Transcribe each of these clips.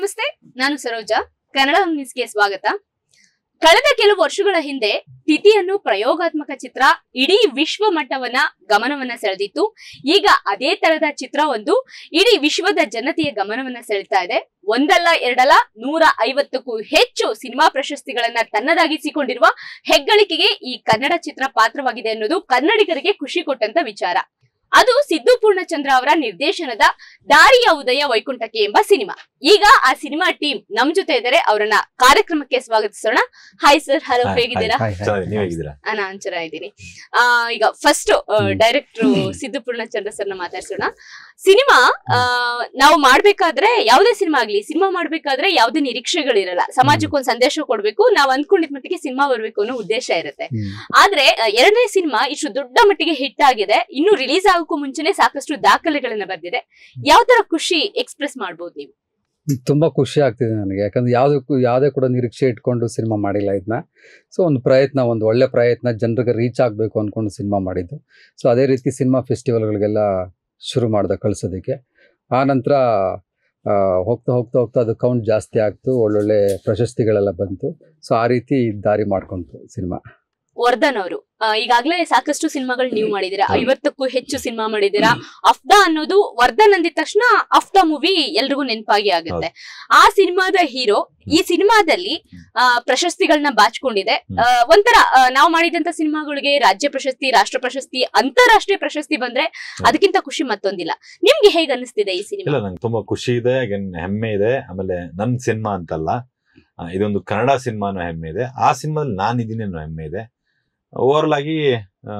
ನಮಸ್ತೆ ನಾನು ಸರೋಜಾ ಕನ್ನಡ ನ್ಯೂಸ್ಗೆ ಸ್ವಾಗತ ಕಳೆದ ಕೆಲವು ವರ್ಷಗಳ ಹಿಂದೆ ತಿಥಿಯನ್ನು ಪ್ರಯೋಗಾತ್ಮಕ ಚಿತ್ರ ಇಡೀ ವಿಶ್ವ ಮಟ್ಟವನ್ನ ಗಮನವನ್ನ ಸೆಳೆದಿತ್ತು ಈಗ ಅದೇ ತರದ ಚಿತ್ರ ಒಂದು ಇಡೀ ವಿಶ್ವದ ಜನತೆಯ ಗಮನವನ್ನ ಸೆಳೆತಾ ಇದೆ ಒಂದಲ್ಲ ಎರಡಲ್ಲ ನೂರ ಐವತ್ತಕ್ಕೂ ಹೆಚ್ಚು ಸಿನಿಮಾ ಪ್ರಶಸ್ತಿಗಳನ್ನ ತನ್ನದಾಗಿಸಿಕೊಂಡಿರುವ ಹೆಗ್ಗಳಿಕೆಗೆ ಈ ಕನ್ನಡ ಚಿತ್ರ ಪಾತ್ರವಾಗಿದೆ ಅನ್ನೋದು ಕನ್ನಡಿಗರಿಗೆ ಖುಷಿ ಕೊಟ್ಟಂತ ವಿಚಾರ ಅದು ಸಿದ್ದು ಪೂರ್ಣಚಂದ್ರ ಅವರ ನಿರ್ದೇಶನದ ದಾರಿಯ ಉದಯ ವೈಕುಂಠಕ್ಕೆ ಎಂಬ ಸಿನಿಮಾ ಈಗ ಆ ಸಿನಿಮಾ ಟೀಮ್ ನಮ್ ಜೊತೆ ಇದ್ದಾರೆ ಅವರನ್ನ ಕಾರ್ಯಕ್ರಮಕ್ಕೆ ಸ್ವಾಗತಿಸೋಣ ಹಾಯ್ ಸರ್ ಹಲೋ Hi, ಹೇಗಿದ್ದೀರಾ hi, hi. ಚೆನ್ನಾಗಿದೆ, ನೀವ್ ಹೇಗಿದ್ದೀರಾ ಆ, ನಾನ್ ಚೆನ್ನಾಗಿದ್ದೀನಿ ಆ ಈಗ ಫಸ್ಟ್ ಹ್ಮ್. ಡೈರೆಕ್ಟರ್ ಸಿದ್ದು ಪೂರ್ಣಚಂದ್ರ ಸರ್ನ ಮಾತಾಡ್ಸೋಣ ಸಿನಿಮಾ ಆ, ನಾವು ಮಾಡ್ಬೇಕಾದ್ರೆ ಯಾವುದೇ ಸಿನಿಮಾ ಆಗ್ಲಿ ಸಿನಿಮಾ ಮಾಡ್ಬೇಕಾದ್ರೆ ಯಾವುದೇ ನಿರೀಕ್ಷೆಗಳಿರಲ್ಲ ಸಮಾಜಕ್ಕೆ ಒಂದ್ ಸಂದೇಶ ಕೊಡ್ಬೇಕು ನಾವ್ ಅಂದ್ಕೊಂಡಿದ್ ಮಟ್ಟಿಗೆ ಸಿನಿಮಾ ಬರ್ಬೇಕು ಅನ್ನೋ ಉದ್ದೇಶ ಇರುತ್ತೆ ಹ್ಮ್. ಆದ್ರೆ ಆ, ಎರಡನೇ ಸಿನಿಮಾ ಇಷ್ಟು ದೊಡ್ಡ ಮಟ್ಟಿಗೆ ಹಿಟ್ ಆಗಿದೆ ಇನ್ನು ರಿಲೀಸ್ ಆಗೋಕ್ಕೂ ಮುಂಚೆನೆ ಸಾಕಷ್ಟು ದಾಖಲೆಗಳನ್ನ ಬರ್ದಿದೆ ಯಾವ ತರ ಖುಷಿ ಎಕ್ಸ್ಪ್ರೆಸ್ ಮಾಡ್ಬೋದು ನೀವು ತುಂಬಾ ಖುಷಿ ಆಗ್ತಿದೆ ನನಗೆ ಯಾಕಂದ್ರೆ ಯಾವುದಕ್ಕೂ ಯಾವುದೇ ಕೂಡ ನಿರೀಕ್ಷೆ ಇಟ್ಕೊಂಡು ಸಿನಿಮಾ ಮಾಡಿಲ್ಲ ಇದನ್ನ ಸೊ ಒಂದು ಪ್ರಯತ್ನ ಒಂದು ಒಳ್ಳೆ ಪ್ರಯತ್ನ ಜನರಿಗೆ ರೀಚ್ ಆಗಬೇಕು ಅಂದ್ಕೊಂಡು ಸಿನಿಮಾ ಮಾಡಿದ್ದು ಸೊ ಅದೇ ರೀತಿ ಸಿನಿಮಾ ಫೆಸ್ಟಿವಲ್ಗಳಿಗೆಲ್ಲ ಶುರು ಮಾಡ್ದೆ ಕಳ್ಸೋದಕ್ಕೆ ಆ ನಂತರ ಆ, ಹೋಗ್ತಾ ಹೋಗ್ತಾ ಹೋಗ್ತಾ ಅದು ಕೌಂಟ್ ಜಾಸ್ತಿ ಆಗ್ತು ಒಳ್ಳೊಳ್ಳೆ ಪ್ರಶಸ್ತಿಗಳೆಲ್ಲ ಬಂತು ಸೊ ಆ ರೀತಿ ದಾರಿ ಮಾಡ್ಕೊಂತು ಸಿನಿಮಾ ವರ್ಧನ್ ಅವರು ಈಗಾಗಲೇ ಸಾಕಷ್ಟು ಸಿನಿಮಾಗಳು ನೀವು ಮಾಡಿದೀರಾ ಐವತ್ತಕ್ಕೂ ಹೆಚ್ಚು ಸಿನಿಮಾ ಮಾಡಿದೀರಾ ಅಫ್ದಾ ಅನ್ನೋದು ವರ್ಧನ್ ಅಂದಿದ ತಕ್ಷಣ ಅಫ್ದಾ ಮೂವಿ ಎಲ್ರಿಗೂ ನೆನಪಾಗಿ ಆಗುತ್ತೆ ಆ ಸಿನಿಮಾದ ಹೀರೋ ಈ ಸಿನಿಮಾದಲ್ಲಿ ಆ, ಪ್ರಶಸ್ತಿಗಳನ್ನ ಬಾಚ್ಕೊಂಡಿದೆ ಆ, ಒಂಥರ ಆ, ನಾವು ಮಾಡಿದಂತ ಸಿನಿಮಾಗಳಿಗೆ ರಾಜ್ಯ ಪ್ರಶಸ್ತಿ ರಾಷ್ಟ್ರ ಪ್ರಶಸ್ತಿ ಅಂತಾರಾಷ್ಟ್ರೀಯ ಪ್ರಶಸ್ತಿ ಬಂದ್ರೆ ಅದಕ್ಕಿಂತ ಖುಷಿ ಮತ್ತೊಂದಿಲ್ಲ ನಿಮ್ಗೆ ಹೇಗ್ ಅನಿಸ್ತಿದೆ ಈ ಸಿನಿಮಾ ಇಲ್ಲ ನಂಗೆ ತುಂಬಾ ಖುಷಿ ಇದೆ again ಹೆಮ್ಮೆ ಇದೆ ಆಮೇಲೆ ನನ್ ಸಿನಿಮಾ ಅಂತಲ್ಲ ಆ, ಇದೊಂದು ಕನ್ನಡ ಸಿನಿಮಾನು ಹೆಮ್ಮೆ ಇದೆ ಆ ಸಿನಿಮಾದಲ್ಲಿ ನಾನು ಇದೀನಿ ಅನ್ನೋ ಹೆಮ್ಮೆ ಇದೆ ಓವರ್ ಆಗಿ ಆ,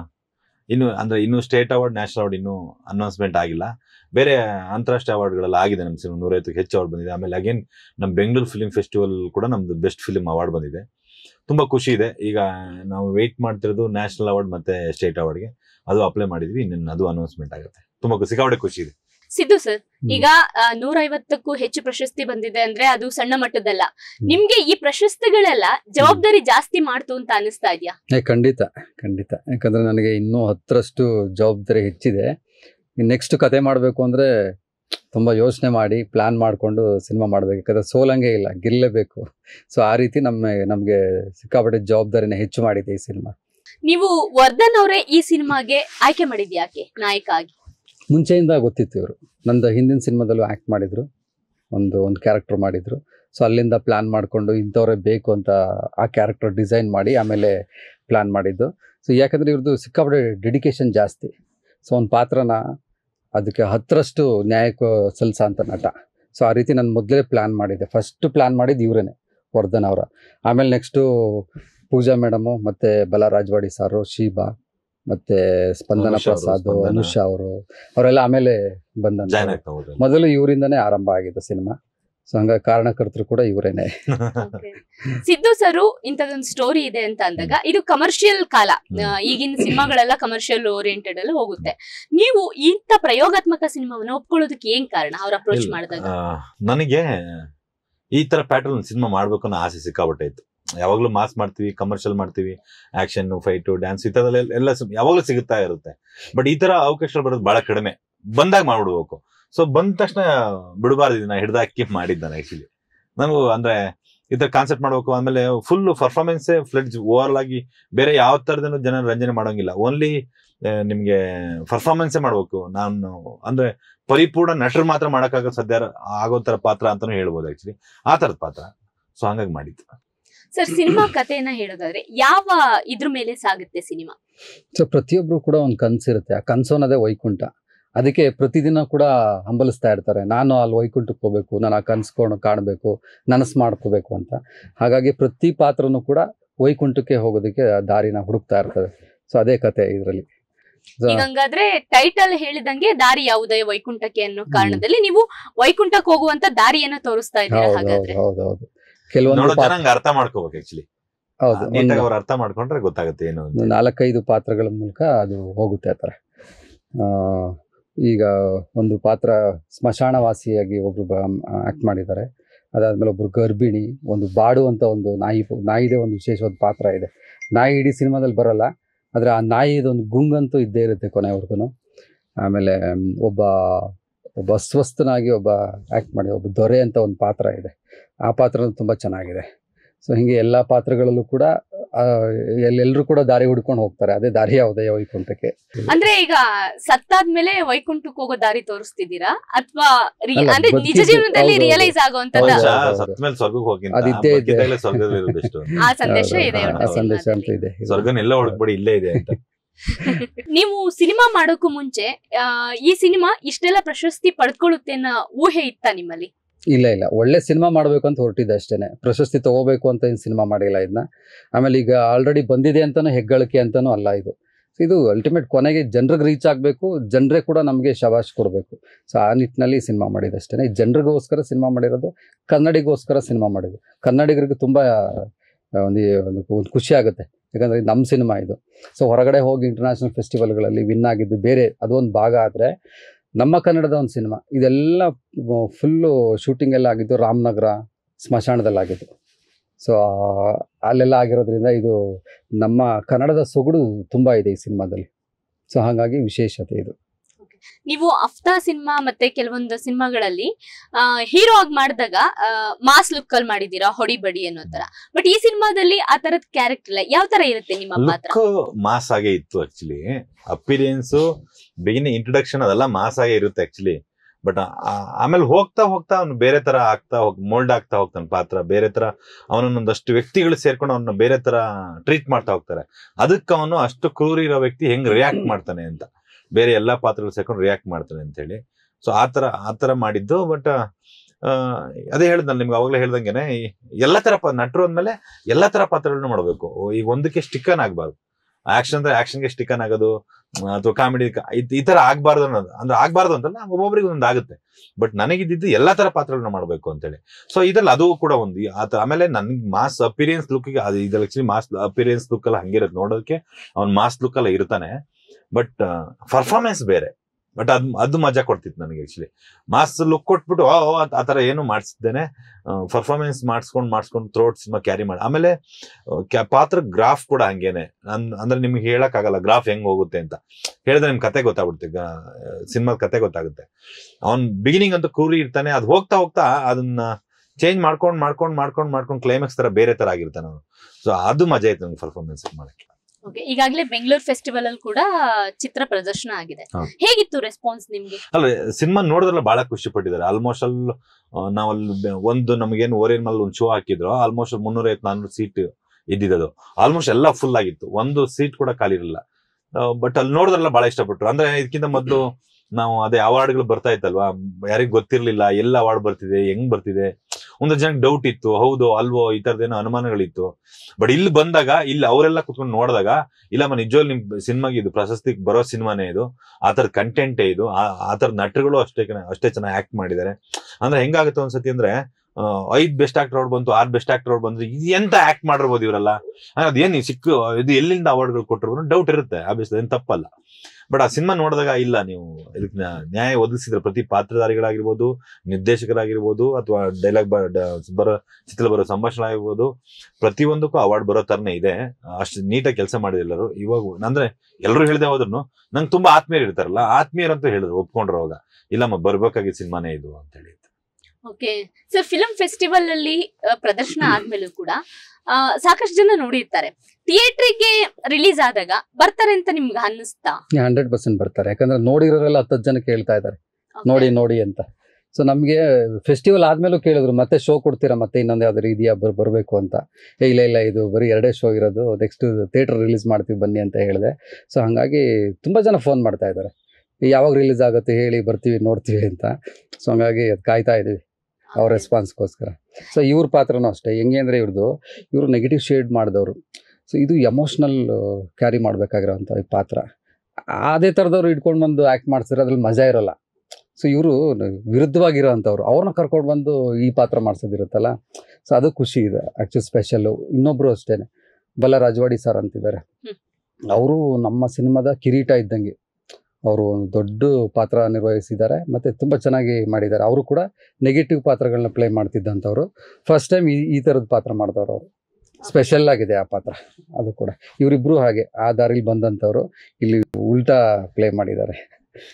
ಇನ್ನು ಅಂದ್ರೆ ಇನ್ನು ಸ್ಟೇಟ್ ಅವಾರ್ಡ್ ನ್ಯಾಷನಲ್ ಅವಾರ್ಡ್ ಇನ್ನು ಅನೌನ್ಸ್ಮೆಂಟ್ ಆಗಿಲ್ಲ ಬೇರೆ ಅಂತಾರಾಷ್ಟ್ರೀಯ ಅವಾರ್ಡ್ಗಳೆಲ್ಲ ಆಗಿದೆ ನಮ್ಮ ಸಿನಿಮಾ ನೂರೈವತ್ತಕ್ಕೆ ಹೆಚ್ಚು ಅವಾರ್ಡ್ ಬಂದಿದೆ ಆಮೇಲೆ ಅಗೇನ್ ನಮ್ಮ ಬೆಂಗಳೂರು ಫಿಲ್ಮ್ ಫೆಸ್ಟಿವಲ್ ಕೂಡ ನಮ್ದು ಬೆಸ್ಟ್ ಫಿಲ್ಮ್ ಅವಾರ್ಡ್ ಬಂದಿದೆ ತುಂಬಾ ಖುಷಿ ಇದೆ ಈಗ ನಾವು ವೆಯ್ಟ್ ಮಾಡ್ತಿರೋದು ನ್ಯಾಷನಲ್ ಅವಾರ್ಡ್ ಮತ್ತೆ ಸ್ಟೇಟ್ ಅವಾರ್ಡ್ಗೆ ಅದು ಅಪ್ಲೈ ಮಾಡಿದ್ವಿ ಇನ್ನು ಅದು ಅನೌನ್ಸ್ಮೆಂಟ್ ಆಗುತ್ತೆ ತುಂಬಾ ಖುಷಿ ಸಿಕ್ಕಾಪಟ್ಟೆ ಖುಷಿ ಇದೆ ಸಿದ್ದು ಸರ್ ಈಗ ನೂರ ಐವತ್ತಕ್ಕೂ ಹೆಚ್ಚು ಪ್ರಶಸ್ತಿ ಬಂದಿದೆ ಅಂದ್ರೆ ಅದು ಸಣ್ಣ ಮಟ್ಟದಲ್ಲ ನಿಮ್ಗೆ ಈ ಪ್ರಶಸ್ತಿಗಳೆಲ್ಲ ಜವಾಬ್ದಾರಿ ಜಾಸ್ತಿ ಮಾಡ್ತು ಅಂತ ಅನಿಸ್ತಾ ಇದೆಯಾ ಏ ಖಂಡಿತ ಖಂಡಿತ ಯಾಕಂದ್ರೆ ನನಗೆ ಇನ್ನೂ ಹತ್ತರಷ್ಟು ಜವಾಬ್ದಾರಿ ಹೆಚ್ಚಿದೆ ನೆಕ್ಸ್ಟ್ ಕತೆ ಮಾಡಬೇಕು ಅಂದ್ರೆ ತುಂಬಾ ಯೋಚನೆ ಮಾಡಿ ಪ್ಲಾನ್ ಮಾಡಿಕೊಂಡು ಸಿನಿಮಾ ಮಾಡ್ಬೇಕು ಯಾಕಂದ್ರೆ ಸೋಲಂಗೆ ಇಲ್ಲ ಗೆಲ್ಲಲೇಬೇಕು ಸೊ ಆ ರೀತಿ ನಮ್ಮ ನಮಗೆ ಸಿಕ್ಕಾಪಟ್ಟೆ ಜವಾಬ್ದಾರಿನ ಹೆಚ್ಚು ಮಾಡಿದೆ ಈ ಸಿನಿಮಾ ನೀವು ವರ್ಧನ್ ಅವರೇ ಈ ಸಿನಿಮಾಗೆ ಆಯ್ಕೆ ಮಾಡಿದ್ ಯಾಕೆ ನಾಯಕ ಆಗಿ ಮುಂಚೆಯಿಂದ ಗೊತ್ತಿತ್ತು ಇವರು ನಂದು ಹಿಂದಿನ ಸಿನಿಮಾದಲ್ಲೂ ಆ್ಯಕ್ಟ್ ಮಾಡಿದ್ರು ಒಂದು ಒಂದು ಕ್ಯಾರೆಕ್ಟರ್ ಮಾಡಿದ್ರು ಸೊ ಅಲ್ಲಿಂದ ಪ್ಲಾನ್ ಮಾಡಿಕೊಂಡು ಇಂಥವ್ರೇ ಬೇಕು ಅಂತ ಆ ಕ್ಯಾರೆಕ್ಟರ್ ಡಿಸೈನ್ ಮಾಡಿ ಆಮೇಲೆ ಪ್ಲಾನ್ ಮಾಡಿದ್ದು ಸೊ ಯಾಕಂದರೆ ಇವ್ರದ್ದು ಸಿಕ್ಕಾಪಟ್ಟೆ ಡೆಡಿಕೇಶನ್ ಜಾಸ್ತಿ ಸೊ ಒಂದು ಪಾತ್ರನ ಅದಕ್ಕೆ ಹತ್ತರಷ್ಟು ನ್ಯಾಯಕ್ಕೆ ಸಲ್ಸ ಅಂತ ನಟ ಸೊ ಆ ರೀತಿ ನಾನು ಮೊದಲೇ ಪ್ಲ್ಯಾನ್ ಮಾಡಿದ್ದೆ ಫಸ್ಟ್ ಪ್ಲ್ಯಾನ್ ಮಾಡಿದ್ದು ಇವರೇನೆ ವರ್ಧನ್ ಅವರ ಆಮೇಲೆ ನೆಕ್ಸ್ಟು ಪೂಜಾ ಮೇಡಮು ಮತ್ತು ಬಲ ರಾಜವಾಡಿ ಸಾರು ಶೀಬಾ ಮತ್ತೆ ಸ್ಪಂದನ ಅನುಷಾ ಅವರು, ಪ್ರಸಾದ್ ಸ್ಪಂದನ. ಅನುಷಾ ಅವರು ಅವರೆಲ್ಲ ಆಮೇಲೆ ಬಂದ ಜಾಯ್ನ್ ಆಗ್ತಾ ಹೋದ್ರೆ ಮೊದಲು ಇವರಿಂದನೇ ಆರಂಭ ಆಗಿದೆ ಸಿನಿಮಾ ಸೊ ಹಂಗಾಗಿ ಕಾರಣಕರ್ತರು ಕೂಡ ಇವರೇನೆ ಸಿದ್ದು ಸರು ಇಂಥದೊಂದು ಸ್ಟೋರಿ ಇದೆ ಅಂತ ಅಂದಾಗ ಇದು ಕಮರ್ಷಿಯಲ್ ಕಾಲ ಆ, ಈಗಿನ ಸಿನಿಮಾಗಳೆಲ್ಲ ಕಮರ್ಷಿಯಲ್ ಓರಿಯೆಂಟೆಡ್ ಅಲ್ಲಿ ಹೋಗುತ್ತೆ ನೀವು ಇಂಥ ಪ್ರಯೋಗಾತ್ಮಕ ಸಿನಿಮಾವನ್ನ ಒಪ್ಕೊಳ್ಳೋದಕ್ಕೆ ಏನ್ ಕಾರಣ ಅವ್ರ ಅಪ್ರೋಚ್ ಇಲ್ಲ. ಮಾಡಿದಾಗ ಆ, ನನಗೆ ಈ ತರ ಪ್ಯಾಟರ್ನ್ ಸಿನಿಮಾ ಮಾಡ್ಬೇಕು ಅನ್ನೋ ಆಸೆ ಸಿಕ್ಕಾಪಟ್ಟೆ ಇತ್ತು ಯಾವಾಗ್ಲೂ ಮಾಸ್ ಮಾಡ್ತೀವಿ ಕಮರ್ಷಿಯಲ್ ಮಾಡ್ತೀವಿ ಆಕ್ಷನ್ ಫೈಟು ಡ್ಯಾನ್ಸ್ ಈ ತರದಲ್ಲಿ ಎಲ್ಲ ಸಿ- ಯಾವಾಗ್ಲೂ ಸಿಗುತ್ತಾ ಇರುತ್ತೆ ಬಟ್ ಈ ತರ ಅವಕಾಶಗಳು ಬರೋದು ಬಹಳ ಕಡಿಮೆ ಬಂದಾಗ ಮಾಡ್ಬಿಡ್ಬೇಕು ಸೊ ಬಂದ ತಕ್ಷಣ ಬಿಡಬಾರ್ದು ಇದನ್ನ ಹಿಡ್ದಾಕಿ ಮಾಡಿದ್ದು ನಾನು ಆಕ್ಚುಲಿ ನನಗೂ ಅಂದ್ರೆ ಈ ತರ ಕಾನ್ಸೆಪ್ಟ್ ಮಾಡ್ಬೇಕು ಆಮೇಲೆ ಫುಲ್ ಪರ್ಫಾರ್ಮೆನ್ಸ್ ಫ್ಲಡ್ ಓವರ್ ಆಗಿ ಬೇರೆ ಯಾವ ತರದನ್ನು ಜನ ರಂಜನೆ ಮಾಡೋಂಗಿಲ್ಲ ಓನ್ಲಿ ನಿಮ್ಗೆ ಪರ್ಫಾರ್ಮೆನ್ಸೇ ಮಾಡ್ಬೇಕು ನಾನು ಅಂದ್ರೆ ಪರಿಪೂರ್ಣ ನಟರು ಮಾತ್ರ ಮಾಡಕ್ಕಾಗೋ ಸದ್ಯ ಆಗೋ ತರ ಪಾತ್ರ ಅಂತಾನು ಹೇಳ್ಬೋದು ಆಕ್ಚುಲಿ ಆ ತರದ ಪಾತ್ರ ಸೊ ಹಂಗಾಗಿ ಮಾಡಿದ್ದು ಸರ್ ಸಿನಿಮಾ ಕಥೆಯನ್ನ ಹೇಳೋದಾದ್ರೆ ಯಾವ ಇದ್ರ ಮೇಲೆ ಸಾಗುತ್ತೆ ಸಿನಿಮಾ ಸೊ ಪ್ರತಿಯೊಬ್ರು ಕೂಡ ಒಂದು ಕನಸಿರುತ್ತೆ ಆ ಕನಸು ಅನ್ನೋದೇ ವೈಕುಂಠ ಅದಕ್ಕೆ ಪ್ರತಿದಿನ ಕೂಡ ಹಂಬಲಿಸ್ತಾ ಇರ್ತಾರೆ ನಾನು ಅಲ್ಲಿ ವೈಕುಂಠಕ್ಕೆ ಹೋಗ್ಬೇಕು ನಾನು ಆ ಕನ್ಸ್ಕೊಂಡು ಕಾಣಬೇಕು ನನಸು ಮಾಡ್ಕೋಬೇಕು ಅಂತ ಹಾಗಾಗಿ ಪ್ರತಿ ಪಾತ್ರನೂ ಕೂಡ ವೈಕುಂಠಕ್ಕೆ ಹೋಗೋದಕ್ಕೆ ಆ ದಾರಿನ ಹುಡುಕ್ತಾ ಇರ್ತದೆ ಸೊ ಅದೇ ಕತೆ ಇದರಲ್ಲಿ ಈಗ ಹಂಗಾದ್ರೆ ಟೈಟಲ್ ಹೇಳಿದಂಗೆ ದಾರಿ ಯಾವುದೇ ವೈಕುಂಠಕ್ಕೆ ಅನ್ನೋ ಕಾರಣದಲ್ಲಿ ನೀವು ವೈಕುಂಠಕ್ಕೆ ಹೋಗುವಂತ ದಾರಿಯನ್ನ ತೋರಿಸ್ತಾ ಇದ್ದೀರಾ ಹೌದು ಹಾಗಾದ್ರೆ ಹೌದು ಹೌದು ಹೌದು ಕೆಲವೊಂದು ನೋಡೋ ಪಾತ್ರ- ಜನ ಹಂಗ ಅರ್ಥ ಮಾಡ್ಕೋಬೇಕು ಆಕ್ಚುಲಿ ಹೌದು ನೀಟಾಗಿ ಒಂದು- ಅವ್ರು ಅರ್ಥ ಮಾಡ್ಕೊಂಡ್ರೆ ಗೊತ್ತಾಗುತ್ತೆ ಏನು ಅಂತ ಒಂದು ನಾಲ್ಕೈದು ಪಾತ್ರಗಳ ಮೂಲಕ ಅದು ಹೋಗುತ್ತೆ ಆ ಥರ ಆ, ಈಗ ಒಂದು ಪಾತ್ರ ಸ್ಮಶಾನವಾಸಿಯಾಗಿ ಒಬ್ರು ಆಕ್ಟ್ ಮಾಡಿದ್ದಾರೆ ಅದಾದ್ಮೇಲೆ ಒಬ್ರು ಗರ್ಭಿಣಿ ಒಂದು ಬಾಡು ಅಂತ ಒಂದು ನಾಯಿ ನಾಯಿದೇ ಒಂದು ವಿಶೇಷವಾದ ಪಾತ್ರ ಇದೆ ನಾಯಿ ಇಡೀ ಸಿನಿಮಾದಲ್ಲಿ ಬರಲ್ಲ ಆದರೆ ಆ ನಾಯಿದೊಂದು ಗುಂಗಂತೂ ಇದ್ದೇ ಇರುತ್ತೆ ಕೊನೆವರೆಗೂ ಆಮೇಲೆ ಮ್, ಒಬ್ಬ ಒಬ್ಬ ಅಸ್ವಸ್ಥನಾಗಿ ಒಬ್ಬ ಆ್ಯಕ್ಟ್ ಮಾಡಿ ಒಬ್ಬ ದೊರೆ ಅಂತ ಒಂದು ಪಾತ್ರ ಇದೆ ಆ ಪಾತ್ರ ತುಂಬ ಚೆನ್ನಾಗಿದೆ ಸೊ ಹೀಗೆ ಎಲ್ಲ ಪಾತ್ರಗಳಲ್ಲೂ ಕೂಡ ಆ, ಎಲ್ಲೆಲ್ಲರೂ ಕೂಡ ದಾರಿ ಹುಡ್ಕೊಂಡು ಹೋಗ್ತಾರೆ ಅದೇ ದಾರಿ ಉದಯ ವೈಕುಂಠಕ್ಕೆ ಅಂದ್ರೆ ಈಗ ಸತ್ತಾದ್ಮೇಲೆ ವೈಕುಂಠಕ್ಕೆ ಹೋಗೋ ದಾರಿ ತೋರಿಸ್ತಿದ್ದೀರಾ ಅಥವಾ ಅಲ್ಲ, ಅಂದ್ರೆ ನಿಜ ಬದುಕಿದ್ದು- ಜೀವನದಲ್ಲಿ ಹೌದು, ರಿಯಲೈಸ್ ಆಗುವಂತದ ಹೌದು, ಮನುಷ್ಯ ಹೌದು. ಸತ್ತ ಮೇಲೆ ಸ್ವರ್ಗಕ್ಕೆ ಹೋಗಿಂತ ಅದು ಇದ್ದೇ ಇದೆ. ಬದುಕಿದ್ದಾಗಲೇ ಸ್ವರ್ಗದಲ್ಲಿ ಇರೋದು ಎಷ್ಟು ಆ ಸಂದೇಶ ಹೌದು, ಇದೆ ಹಾ, ಒಟ್ಟು ಆ ಸಂದೇಶ ಅಂತ ಸಿನಿಮಾದಲ್ಲಿ. ಇದೆ ಸ್ವರ್ಗನ ಎಲ್ಲ ಹುಡುಕ್ಬೇಡಿ ಇಲ್ಲೇ ಇದೆ ಅಂತ ನೀವು ಸಿನಿಮಾ ಮಾಡೋಕ್ಕೂ ಮುಂಚೆ ಆ, ಈ ಸಿನಿಮಾ ಇಷ್ಟೆಲ್ಲ ಪ್ರಶಸ್ತಿ ಪಡ್ಕೊಳ್ಳುತ್ತೆ ಅನ್ನೋ ಊಹೆ ಇತ್ತ ನಿಮ್ಮಲ್ಲಿ ಇಲ್ಲ ಇಲ್ಲ ಒಳ್ಳೆ ಸಿನಿಮಾ ಮಾಡಬೇಕು ಅಂತ ಹೊರಟಿದ್ದೆ ಅಷ್ಟೇನೆ ಪ್ರಶಸ್ತಿ ತಗೋಬೇಕು ಅಂತ ಏನು ಸಿನಿಮಾ ಮಾಡಿಲ್ಲ ಇದನ್ನ ಆಮೇಲೆ ಈಗ ಆಲ್ರೆಡಿ ಬಂದಿದೆ ಅಂತಾನು ಹೆಗ್ಗಳಿಕೆ ಅಂತಾನೂ ಅಲ್ಲ ಇದು So ಇದು ಅಲ್ಟಿಮೇಟ್ ಕೊನೆಗೆ ಜನರಿಗೆ ರೀಚ್ ಆಗಬೇಕು ಜನರೇ ಕೂಡ ನಮಗೆ ಶಬಾಷ್ ಕೊಡಬೇಕು ಸೊ ಆ ನಿಟ್ಟಿನಲ್ಲಿ ಸಿನಿಮಾ ಮಾಡಿದೆ ಅಷ್ಟೇ ಜನರಿಗೋಸ್ಕರ ಸಿನಿಮಾ ಮಾಡಿರೋದು ಕನ್ನಡಿಗೋಸ್ಕರ ಸಿನಿಮಾ ಮಾಡಿದ್ದು ಕನ್ನಡಿಗರಿಗೆ ತುಂಬ ಒಂದು ಒಂದು ಒಂದು ಖುಷಿ ಆಗುತ್ತೆ ಯಾಕಂದರೆ ನಮ್ಮ ಸಿನಿಮಾ ಇದು ಸೊ ಹೊರಗಡೆ ಹೋಗಿ ಇಂಟರ್ನ್ಯಾಷನಲ್ ಫೆಸ್ಟಿವಲ್ಗಳಲ್ಲಿ ವಿನ್ ಆಗಿದ್ದು ಬೇರೆ ಅದೊಂದು ಭಾಗ ಆದರೆ ನಮ್ಮ ಕನ್ನಡದ ಒಂದು ಸಿನಿಮಾ ಇದೆಲ್ಲ ಫುಲ್ಲು ಶೂಟಿಂಗ್ ಎಲ್ಲ ಆಗಿದ್ದು ರಾಮನಗರ ಸ್ಮಶಾನದಲ್ಲಾಗಿದ್ದು ಸೊ ಅಲ್ಲೆಲ್ಲ ಆಗಿರೋದ್ರಿಂದ ಇದು ನಮ್ಮ ಕನ್ನಡದ ಸೊಗಡು ತುಂಬ ಇದೆ ಈ ಸಿನಿಮಾದಲ್ಲಿ ಸೊ ಹಾಗಾಗಿ ವಿಶೇಷತೆ ಇದು ನೀವು ಅಫ್ತಾ ಸಿನಿಮಾ ಮತ್ತೆ ಕೆಲವೊಂದು ಸಿನಿಮಾಗಳಲ್ಲಿ ಹೀರೋ ಆಗಿ ಮಾಡಿದಾಗ ಮಾಸ್ ಲುಕ್ ಅಲ್ಲಿ ಮಾಡಿದೀರಾ ಹೊಡಿ ಬಡಿ ಅನ್ನೋ ತರ ಬಟ್ ಈ ಸಿನಿಮಾದಲ್ಲಿ ಆ ತರದ ಕ್ಯಾರೆಕ್ಟರ್ ಇಲ್ಲ ಯಾವ ತರ ಇರುತ್ತೆ ನಿಮ್ಮ ಪಾತ್ರ ಲುಕ್ ಮಾಸ್ ಆಗೇ ಇತ್ತು ಆಕ್ಚುಲಿ ಅಪಿರಿಯನ್ಸ್ ಬಿಗಿನಿಂಗ್ ಇಂಟ್ರೊಡಕ್ಷನ್ ಅದೆಲ್ಲ ಮಾಸ್ ಆಗೇ ಇರುತ್ತೆ ಆಕ್ಚುಲಿ ಬಟ್ ಆಮೇಲೆ ಹೋಗ್ತಾ ಹೋಗ್ತಾ ಅವ್ನು ಬೇರೆ ತರ ಆಗ್ತಾ ಹೋಗ್ ಮೋಲ್ಡ್ ಆಗ್ತಾ ಹೋಗ್ತಾನೆ ಪಾತ್ರ ಬೇರೆ ತರ ಅವನೊಂದಷ್ಟು ವ್ಯಕ್ತಿಗಳು ಸೇರ್ಕೊಂಡು ಅವನ್ನ ಬೇರೆ ತರ ಟ್ರೀಟ್ ಮಾಡ್ತಾ ಹೋಗ್ತಾರೆ ಅದಕ್ಕೆ ಅವನು ಅಷ್ಟು ಕ್ರೂರಿ ಇರೋ ವ್ಯಕ್ತಿ ಹೆಂಗ್ ರಿಯಾಕ್ಟ್ ಮಾಡ್ತಾನೆ ಅಂತ ಬೇರೆ ಎಲ್ಲಾ ಪಾತ್ರಗಳು ಸೇರ್ಕೊಂಡು ರಿಯಾಕ್ಟ್ ಮಾಡ್ತಾನೆ ಅಂತ ಹೇಳಿ ಸೊ ಆತರ ಆತರ ಮಾಡಿದ್ದು ಬಟ್ ಅದೇ ಹೇಳ್ದಲ್ಲ ನಿಮ್ಗೆ ಅವಾಗಲೇ ಹೇಳ್ದಂಗೆನೆ ಈ ಎಲ್ಲಾ ತರ ಪ- ನಟರು ಅಂದ್ಮೇಲೆ ಎಲ್ಲಾ ತರ ಪಾತ್ರಗಳನ್ನ ಮಾಡಬೇಕು ಈಗ ಒಂದಕ್ಕೆ ಸ್ಟಿಕನ್ ಆಗ್ಬಾರ್ದು ಆಕ್ಷನ್ ಅಂದ್ರೆ ಆಕ್ಷನ್ಗೆ ಸ್ಟಿಕನ್ ಆಗೋದು ಅಥವಾ ಕಾಮಿಡಿ ಈ ತರ ಆಗ್ಬಾರ್ದು ಅನ್ನೋದು ಅಂದ್ರೆ ಆಗ್ಬಾರ್ದು ಅಂತಲ್ಲ ಒಬ್ಬೊಬ್ರಿಗೆ ಒಂದೊಂದು ಆಗುತ್ತೆ ಬಟ್ ನನಗಿದ್ದು ಎಲ್ಲಾ ತರ ಪಾತ್ರಗಳನ್ನ ಮಾಡಬೇಕು ಅಂತೇಳಿ ಸೊ ಇದ್ರಲ್ಲಿ ಅದು ಕೂಡ ಒಂದು ಈ ಆತ ಆಮೇಲೆ ನನ್ಗೆ ಮಾಸ್ ಅಪಿರಿಯನ್ಸ್ ಲುಕ್ ಅದು ಇದ್ರಲ್ಲಿ ಆಕ್ಚುಲಿ ಮಾಸ್ ಅಪಿರಿಯನ್ಸ್ ಲುಕ್ ಎಲ್ಲ ಹಂಗಿರುತ್ತೆ ನೋಡೋದಕ್ಕೆ ಅವ್ನ್ ಮಾಸ್ ಲುಕ್ ಎಲ್ಲ ಇರ್ತಾನೆ ಬಟ್ ಪರ್ಫಾರ್ಮೆನ್ಸ್ ಬೇರೆ ಬಟ್ ಅದ್ ಅದು ಮಜಾ ಕೊಡ್ತಿತ್ತು ನನಗೆ ಆಕ್ಚುಲಿ ಮಾಸ್ ಲುಕ್ ಕೊಟ್ಬಿಟ್ಟು ಆ ಆ ಆ ತರ ಏನು ಮಾಡಿಸಿದ್ದೇನೆ ಪರ್ಫಾರ್ಮೆನ್ಸ್ ಮಾಡಿಸ್ಕೊಂಡು ಮಾಡಿಸ್ಕೊಂಡು ಥ್ರೋಟ್ ಸಿನಿಮಾ ಕ್ಯಾರಿ ಮಾಡಿ ಆಮೇಲೆ ಆ, ಕ್ಯಾ- ಪಾತ್ರ ಗ್ರಾಫ್ ಕೂಡ ಹಂಗೇನೆ ಅನ್- ಅಂದ್ರೆ ನಿಮ್ಗೆ ಹೇಳಕ್ ಆಗಲ್ಲ ಗ್ರಾಫ್ ಹೆಂಗ್ ಹೋಗುತ್ತೆ ಅಂತ ಹೇಳಿದ್ರೆ ನಿಮ್ ಕತೆ ಗೊತ್ತಾಗ್ಬಿಡುತ್ತೆ ಸಿನಿಮಾದ ಕತೆ ಗೊತ್ತಾಗುತ್ತೆ ಅವ್ನ್ ಬಿಗಿನಿಂಗ್ ಅಂತೂ ಕ್ರೂರಿ ಇರ್ತಾನೆ ಅದು ಹೋಗ್ತಾ ಹೋಗ್ತಾ ಅದನ್ನ ಚೇಂಜ್ ಮಾಡ್ಕೊಂಡ್ ಮಾಡ್ಕೊಂಡ್ ಮಾಡ್ಕೊಂಡ್ ಮಾಡ್ಕೊಂಡ್ ಕ್ಲೈಮ್ಯಾಕ್ಸ್ ತರ ಬೇರೆ ತರ ಆಗಿರ್ತಾನೆ ಅವನು ಸೊ ಅದು ಮಜಾ ಇತ್ತು ನಂಗೆ ಪರ್ಫಾರ್ಮೆನ್ಸ್ ಮಾಡಕ್ಕೆ Okay, ಈಗಾಗಲೇ ಬೆಂಗಳೂರು ಫೆಸ್ಟಿವಲ್ ಅಲ್ಲಿ ಕೂಡ ಚಿತ್ರ ಪ್ರದರ್ಶನ ಆಗಿದೆ ಹೌದು. ಹೇಗಿತ್ತು ರೆಸ್ಪಾನ್ಸ್ ನಿಮ್ಗೆ ಅಲ್ಲ ಸಿನಿಮಾ ನೋಡಿದ್ರಲ್ಲ ಬಹಳ ಖುಷಿ ಪಟ್ಟಿದ್ದಾರೆ ಆಲ್ಮೋಸ್ಟ್ ಅಲ್ಲಿ ನಾವಲ್ಲಿ ಬೆ- ಒಂದು ನಮಗೇನು ಓರಿಯನ್ ಮೇಲೆ ಒಂದು ಶೋ ಹಾಕಿದ್ರು ಆಲ್ಮೋಸ್ಟ್ ಮುನ್ನೂರ ಐವತ್ ನಾನ್ನೂರು ಸೀಟ್ ಇದ್ದಿದ್ದು ಆಲ್ಮೋಸ್ಟ್ ಎಲ್ಲ ಫುಲ್ ಆಗಿತ್ತು ಒಂದು ಸೀಟ್ ಕೂಡ ಖಾಲಿ ಇರಲಿಲ್ಲ ಬಟ್ ಅಲ್ಲಿ ನೋಡಿದ್ರಲ್ಲ ಬಹಳ ಇಷ್ಟಪಟ್ರು ಅಂದ್ರೆ ಇದಕ್ಕಿಂತ ಮೊದಲು ನಾವು ಅದೇ ಅವಾರ್ಡ್ಗಳು ಬರ್ತಾ ಇತ್ತಲ್ವಾ ಯಾರಿಗ್ ಗೊತ್ತಿರ್ಲಿಲ್ಲ ಎಲ್ಲ ಅವಾರ್ಡ್ ಬರ್ತಿದೆ ಹೆಂಗ್ ಬರ್ತಿದೆ ಒಂದು ಜನಕ್ಕೆ ಡೌಟ್ ಇತ್ತು ಹೌದು ಅಲ್ವೋ ಈ ತರದೇನೋ ಅನುಮಾನಗಳಿತ್ತು ಬಟ್ ಇಲ್ಲಿ ಬಂದಾಗ ಇಲ್ಲಿ ಅವರೆಲ್ಲ ಕುತ್ಕೊಂಡು ನೋಡಿದಾಗ ಇಲ್ಲಮ್ಮ ನಿಜವಾಗ್ಲೂ ನಿಮ್ ಸಿನಿಮಾಗೆ ಇದು ಪ್ರಶಸ್ತಿ ಬರೋ ಸಿನಿಮಾನೇ ಇದು ಆ ಥರದ ಕಂಟೆಂಟೇ ಇದು ಆ- ಆ ಥರದ ನಟರುಗಳು ಅಷ್ಟೇ ಕಣ- ಅಷ್ಟೇ ಚೆನ್ನಾಗಿ ಆಕ್ಟ್ ಮಾಡಿದ್ದಾರೆ ಅಂದ್ರೆ ಹೆಂಗಾಗುತ್ತೆ ಒಂದ್ಸತಿ ಅಂದ್ರೆ ಆ, ಐದ್ ಬೆಸ್ಟ್ ಆಕ್ಟರ್ ಅವ್ರು ಬಂತು ಆರ್ ಬೆಸ್ಟ್ ಆಕ್ಟರ್ ಅವ್ರು ಬಂದ್ರೆ ಇದು ಎಂತ ಆಕ್ಟ್ ಮಾಡಿರ್ಬೋದು ಇವರೆಲ್ಲ ಅದೇನು ಸಿಕ್ಕು ಇದು ಎಲ್ಲಿಂದ ಅವಾರ್ಡ್ಗಳು ಕೊಟ್ಟಿರ್ಬೋದು ಡೌಟ್ ಇರುತ್ತೆ ಆಬ್ವಿಯಸ್ಲಿ ಏನು ತಪ್ಪಲ್ಲ ಬಟ್ ಆ ಸಿನಿಮಾ ನೋಡಿದಾಗ ಇಲ್ಲ ನೀವು ಇದಕ್ಕೆ ನ್ಯಾ- ನ್ಯಾಯ ಒದಗಿಸಿದ್ರೆ ಪ್ರತಿ ಪಾತ್ರಧಾರಿಗಳಾಗಿರ್ಬೋದು ನಿರ್ದೇಶಕರಾಗಿರ್ಬೋದು ಅಥವಾ ಡೈಲಾಗ್ ಬರೋ ಚಿತ್ರ ಬರೋ ಸಂಭಾಷಣೆ ಆಗಿರ್ಬೋದು ಪ್ರತಿಯೊಂದಕ್ಕೂ ಅವಾರ್ಡ್ ಬರೋ ತರನೇ ಇದೆ ಅಷ್ಟು ನೀಟಾಗಿ ಕೆಲಸ ಮಾಡಿದ್ರು ಎಲ್ಲರೂ ಇವಾಗ ಅಂದ್ರೆ ಎಲ್ಲರೂ ಹೇಳ್ದೆ ಹೋದ್ರು ನಂಗೆ ತುಂಬಾ ಆತ್ಮೀಯರು ಇರ್ತಾರಲ್ಲ ಆತ್ಮೀಯರಂತೂ ಹೇಳಿದ್ರು ಒಪ್ಕೊಂಡ್ರು ಅವಾಗ ಇಲ್ಲಮ್ಮ ಬರ್ಬೇಕಾಗಿದ್ದ ಸಿನಿಮಾನೇ ಇದು ಅಂತ ಹೇಳಿ ಓಕೆ ಸರ್ ಫಿಲಂ ಫೆಸ್ಟಿವಲ್ ಅಲ್ಲಿ ಆ, ಪ್ರದರ್ಶನ ಆದ್ಮೇಲೂ ಕೂಡ ಆ, ಸಾಕಷ್ಟು ಜನ ನೋಡಿರ್ತಾರೆ ಥಿಯೇಟ್ರಿಗೆ ರಿಲೀಸ್ ಆದಾಗ ಬರ್ತಾರೆ ಅಂತ ನಿಮ್ಗೆ ಅನ್ನಿಸ್ತಾ ಹಂಡ್ರೆಡ್ ಪರ್ಸೆಂಟ್ ಬರ್ತಾರೆ ಯಾಕಂದ್ರೆ ನೋಡಿರೋರೆಲ್ಲ ಹತ್ತು ಜನ ಕೇಳ್ತಾ ಇದ್ದಾರೆ Okay. ನೋಡಿ ನೋಡಿ ಅಂತ ಸೊ ನಮಗೆ ಫೆಸ್ಟಿವಲ್ ಆದ್ಮೇಲೂ ಕೇಳಿದ್ರು ಮತ್ತೆ ಶೋ ಕೊಡ್ತೀರಾ ಮತ್ತೆ ಇನ್ನೊಂದು ಯಾವ್ದಾರು ಇದೆಯಾ ಬರ್ ಬರಬೇಕು ಅಂತ ಏ ಇಲ್ಲ ಇಲ್ಲ ಇದು ಬರೀ ಎರಡೇ ಶೋ ಇರೋದು ನೆಕ್ಸ್ಟ್ ಥಿಯೇಟರ್ ರಿಲೀಸ್ ಮಾಡ್ತೀವಿ ಬನ್ನಿ ಅಂತ ಹೇಳಿದೆ ಸೊ ಹಾಗಾಗಿ ತುಂಬ ಜನ ಫೋನ್ ಮಾಡ್ತಾ ಇದ್ದಾರೆ ಯಾವಾಗ ರಿಲೀಸ್ ಆಗುತ್ತೆ ಹೇಳಿ ಬರ್ತೀವಿ ನೋಡ್ತೀವಿ ಅಂತ ಸೊ ಹಂಗಾಗಿ ಅದು ಕಾಯ್ತಾ ಇದ್ದೀವಿ ಅವ್ರ ರೆಸ್ಪಾನ್ಸ್ಗೋಸ್ಕರ ಸೊ ಇವ್ರ ಪಾತ್ರನೂ ಅಷ್ಟೇ ಹೆಂಗೆ ಅಂದರೆ ಇವ್ರದ್ದು ಇವರು ನೆಗೆಟಿವ್ ಶೇಡ್ ಮಾಡಿದವರು ಸೊ ಇದು ಎಮೋಷ್ನಲ್ ಕ್ಯಾರಿ ಮಾಡಬೇಕಾಗಿರೋಂಥ ಈ ಪಾತ್ರ ಅದೇ ಥರದವ್ರು ಇಟ್ಕೊಂಡು ಬಂದು ಆ್ಯಕ್ಟ್ ಮಾಡ್ಸಿದ್ರೆ ಅದ್ರಲ್ಲಿ ಮಜಾ ಇರೋಲ್ಲ ಸೊ ಇವರು ವಿರುದ್ಧವಾಗಿರೋ ಅಂಥವ್ರು ಅವ್ರನ್ನ ಕರ್ಕೊಂಡು ಬಂದು ಈ ಪಾತ್ರ ಮಾಡಿಸೋದಿರುತ್ತಲ್ಲ ಸೊ ಅದು ಖುಷಿ ಇದೆ ಆ್ಯಕ್ಚುಲಿ ಸ್ಪೆಷಲ್ಲು ಇನ್ನೊಬ್ಬರು ಅಷ್ಟೇ ಬಲ್ಲ ರಾಜವಾಡಿ ಸರ್ ಅಂತಿದ್ದಾರೆ ಹ್ಮ್. ಅವರು ನಮ್ಮ ಸಿನಿಮಾದ ಕಿರೀಟ ಇದ್ದಂಗೆ ಅವರು ಒಂದು ದೊಡ್ಡ ಪಾತ್ರ ನಿರ್ವಹಿಸಿದ್ದಾರೆ ಮತ್ತು ತುಂಬ ಚೆನ್ನಾಗಿ ಮಾಡಿದ್ದಾರೆ ಅವರು ಕೂಡ ನೆಗೆಟಿವ್ ಪಾತ್ರಗಳನ್ನ ಪ್ಲೇ ಮಾಡ್ತಿದ್ದಂಥವ್ರು ಫಸ್ಟ್ ಟೈಮ್ ಈ ಈ ಥರದ ಪಾತ್ರ ಮಾಡಿದವರು ಅವರು ಸ್ಪೆಷಲ್ ಆಗಿದೆ ಆ ಪಾತ್ರ ಅದು ಕೂಡ ಇವರಿಬ್ರು ಹಾಗೆ ಆ ದಾರಿಲಿ ಬಂದಂಥವ್ರು ಇಲ್ಲಿ ಉಲ್ಟಾ ಪ್ಲೇ ಮಾಡಿದ್ದಾರೆ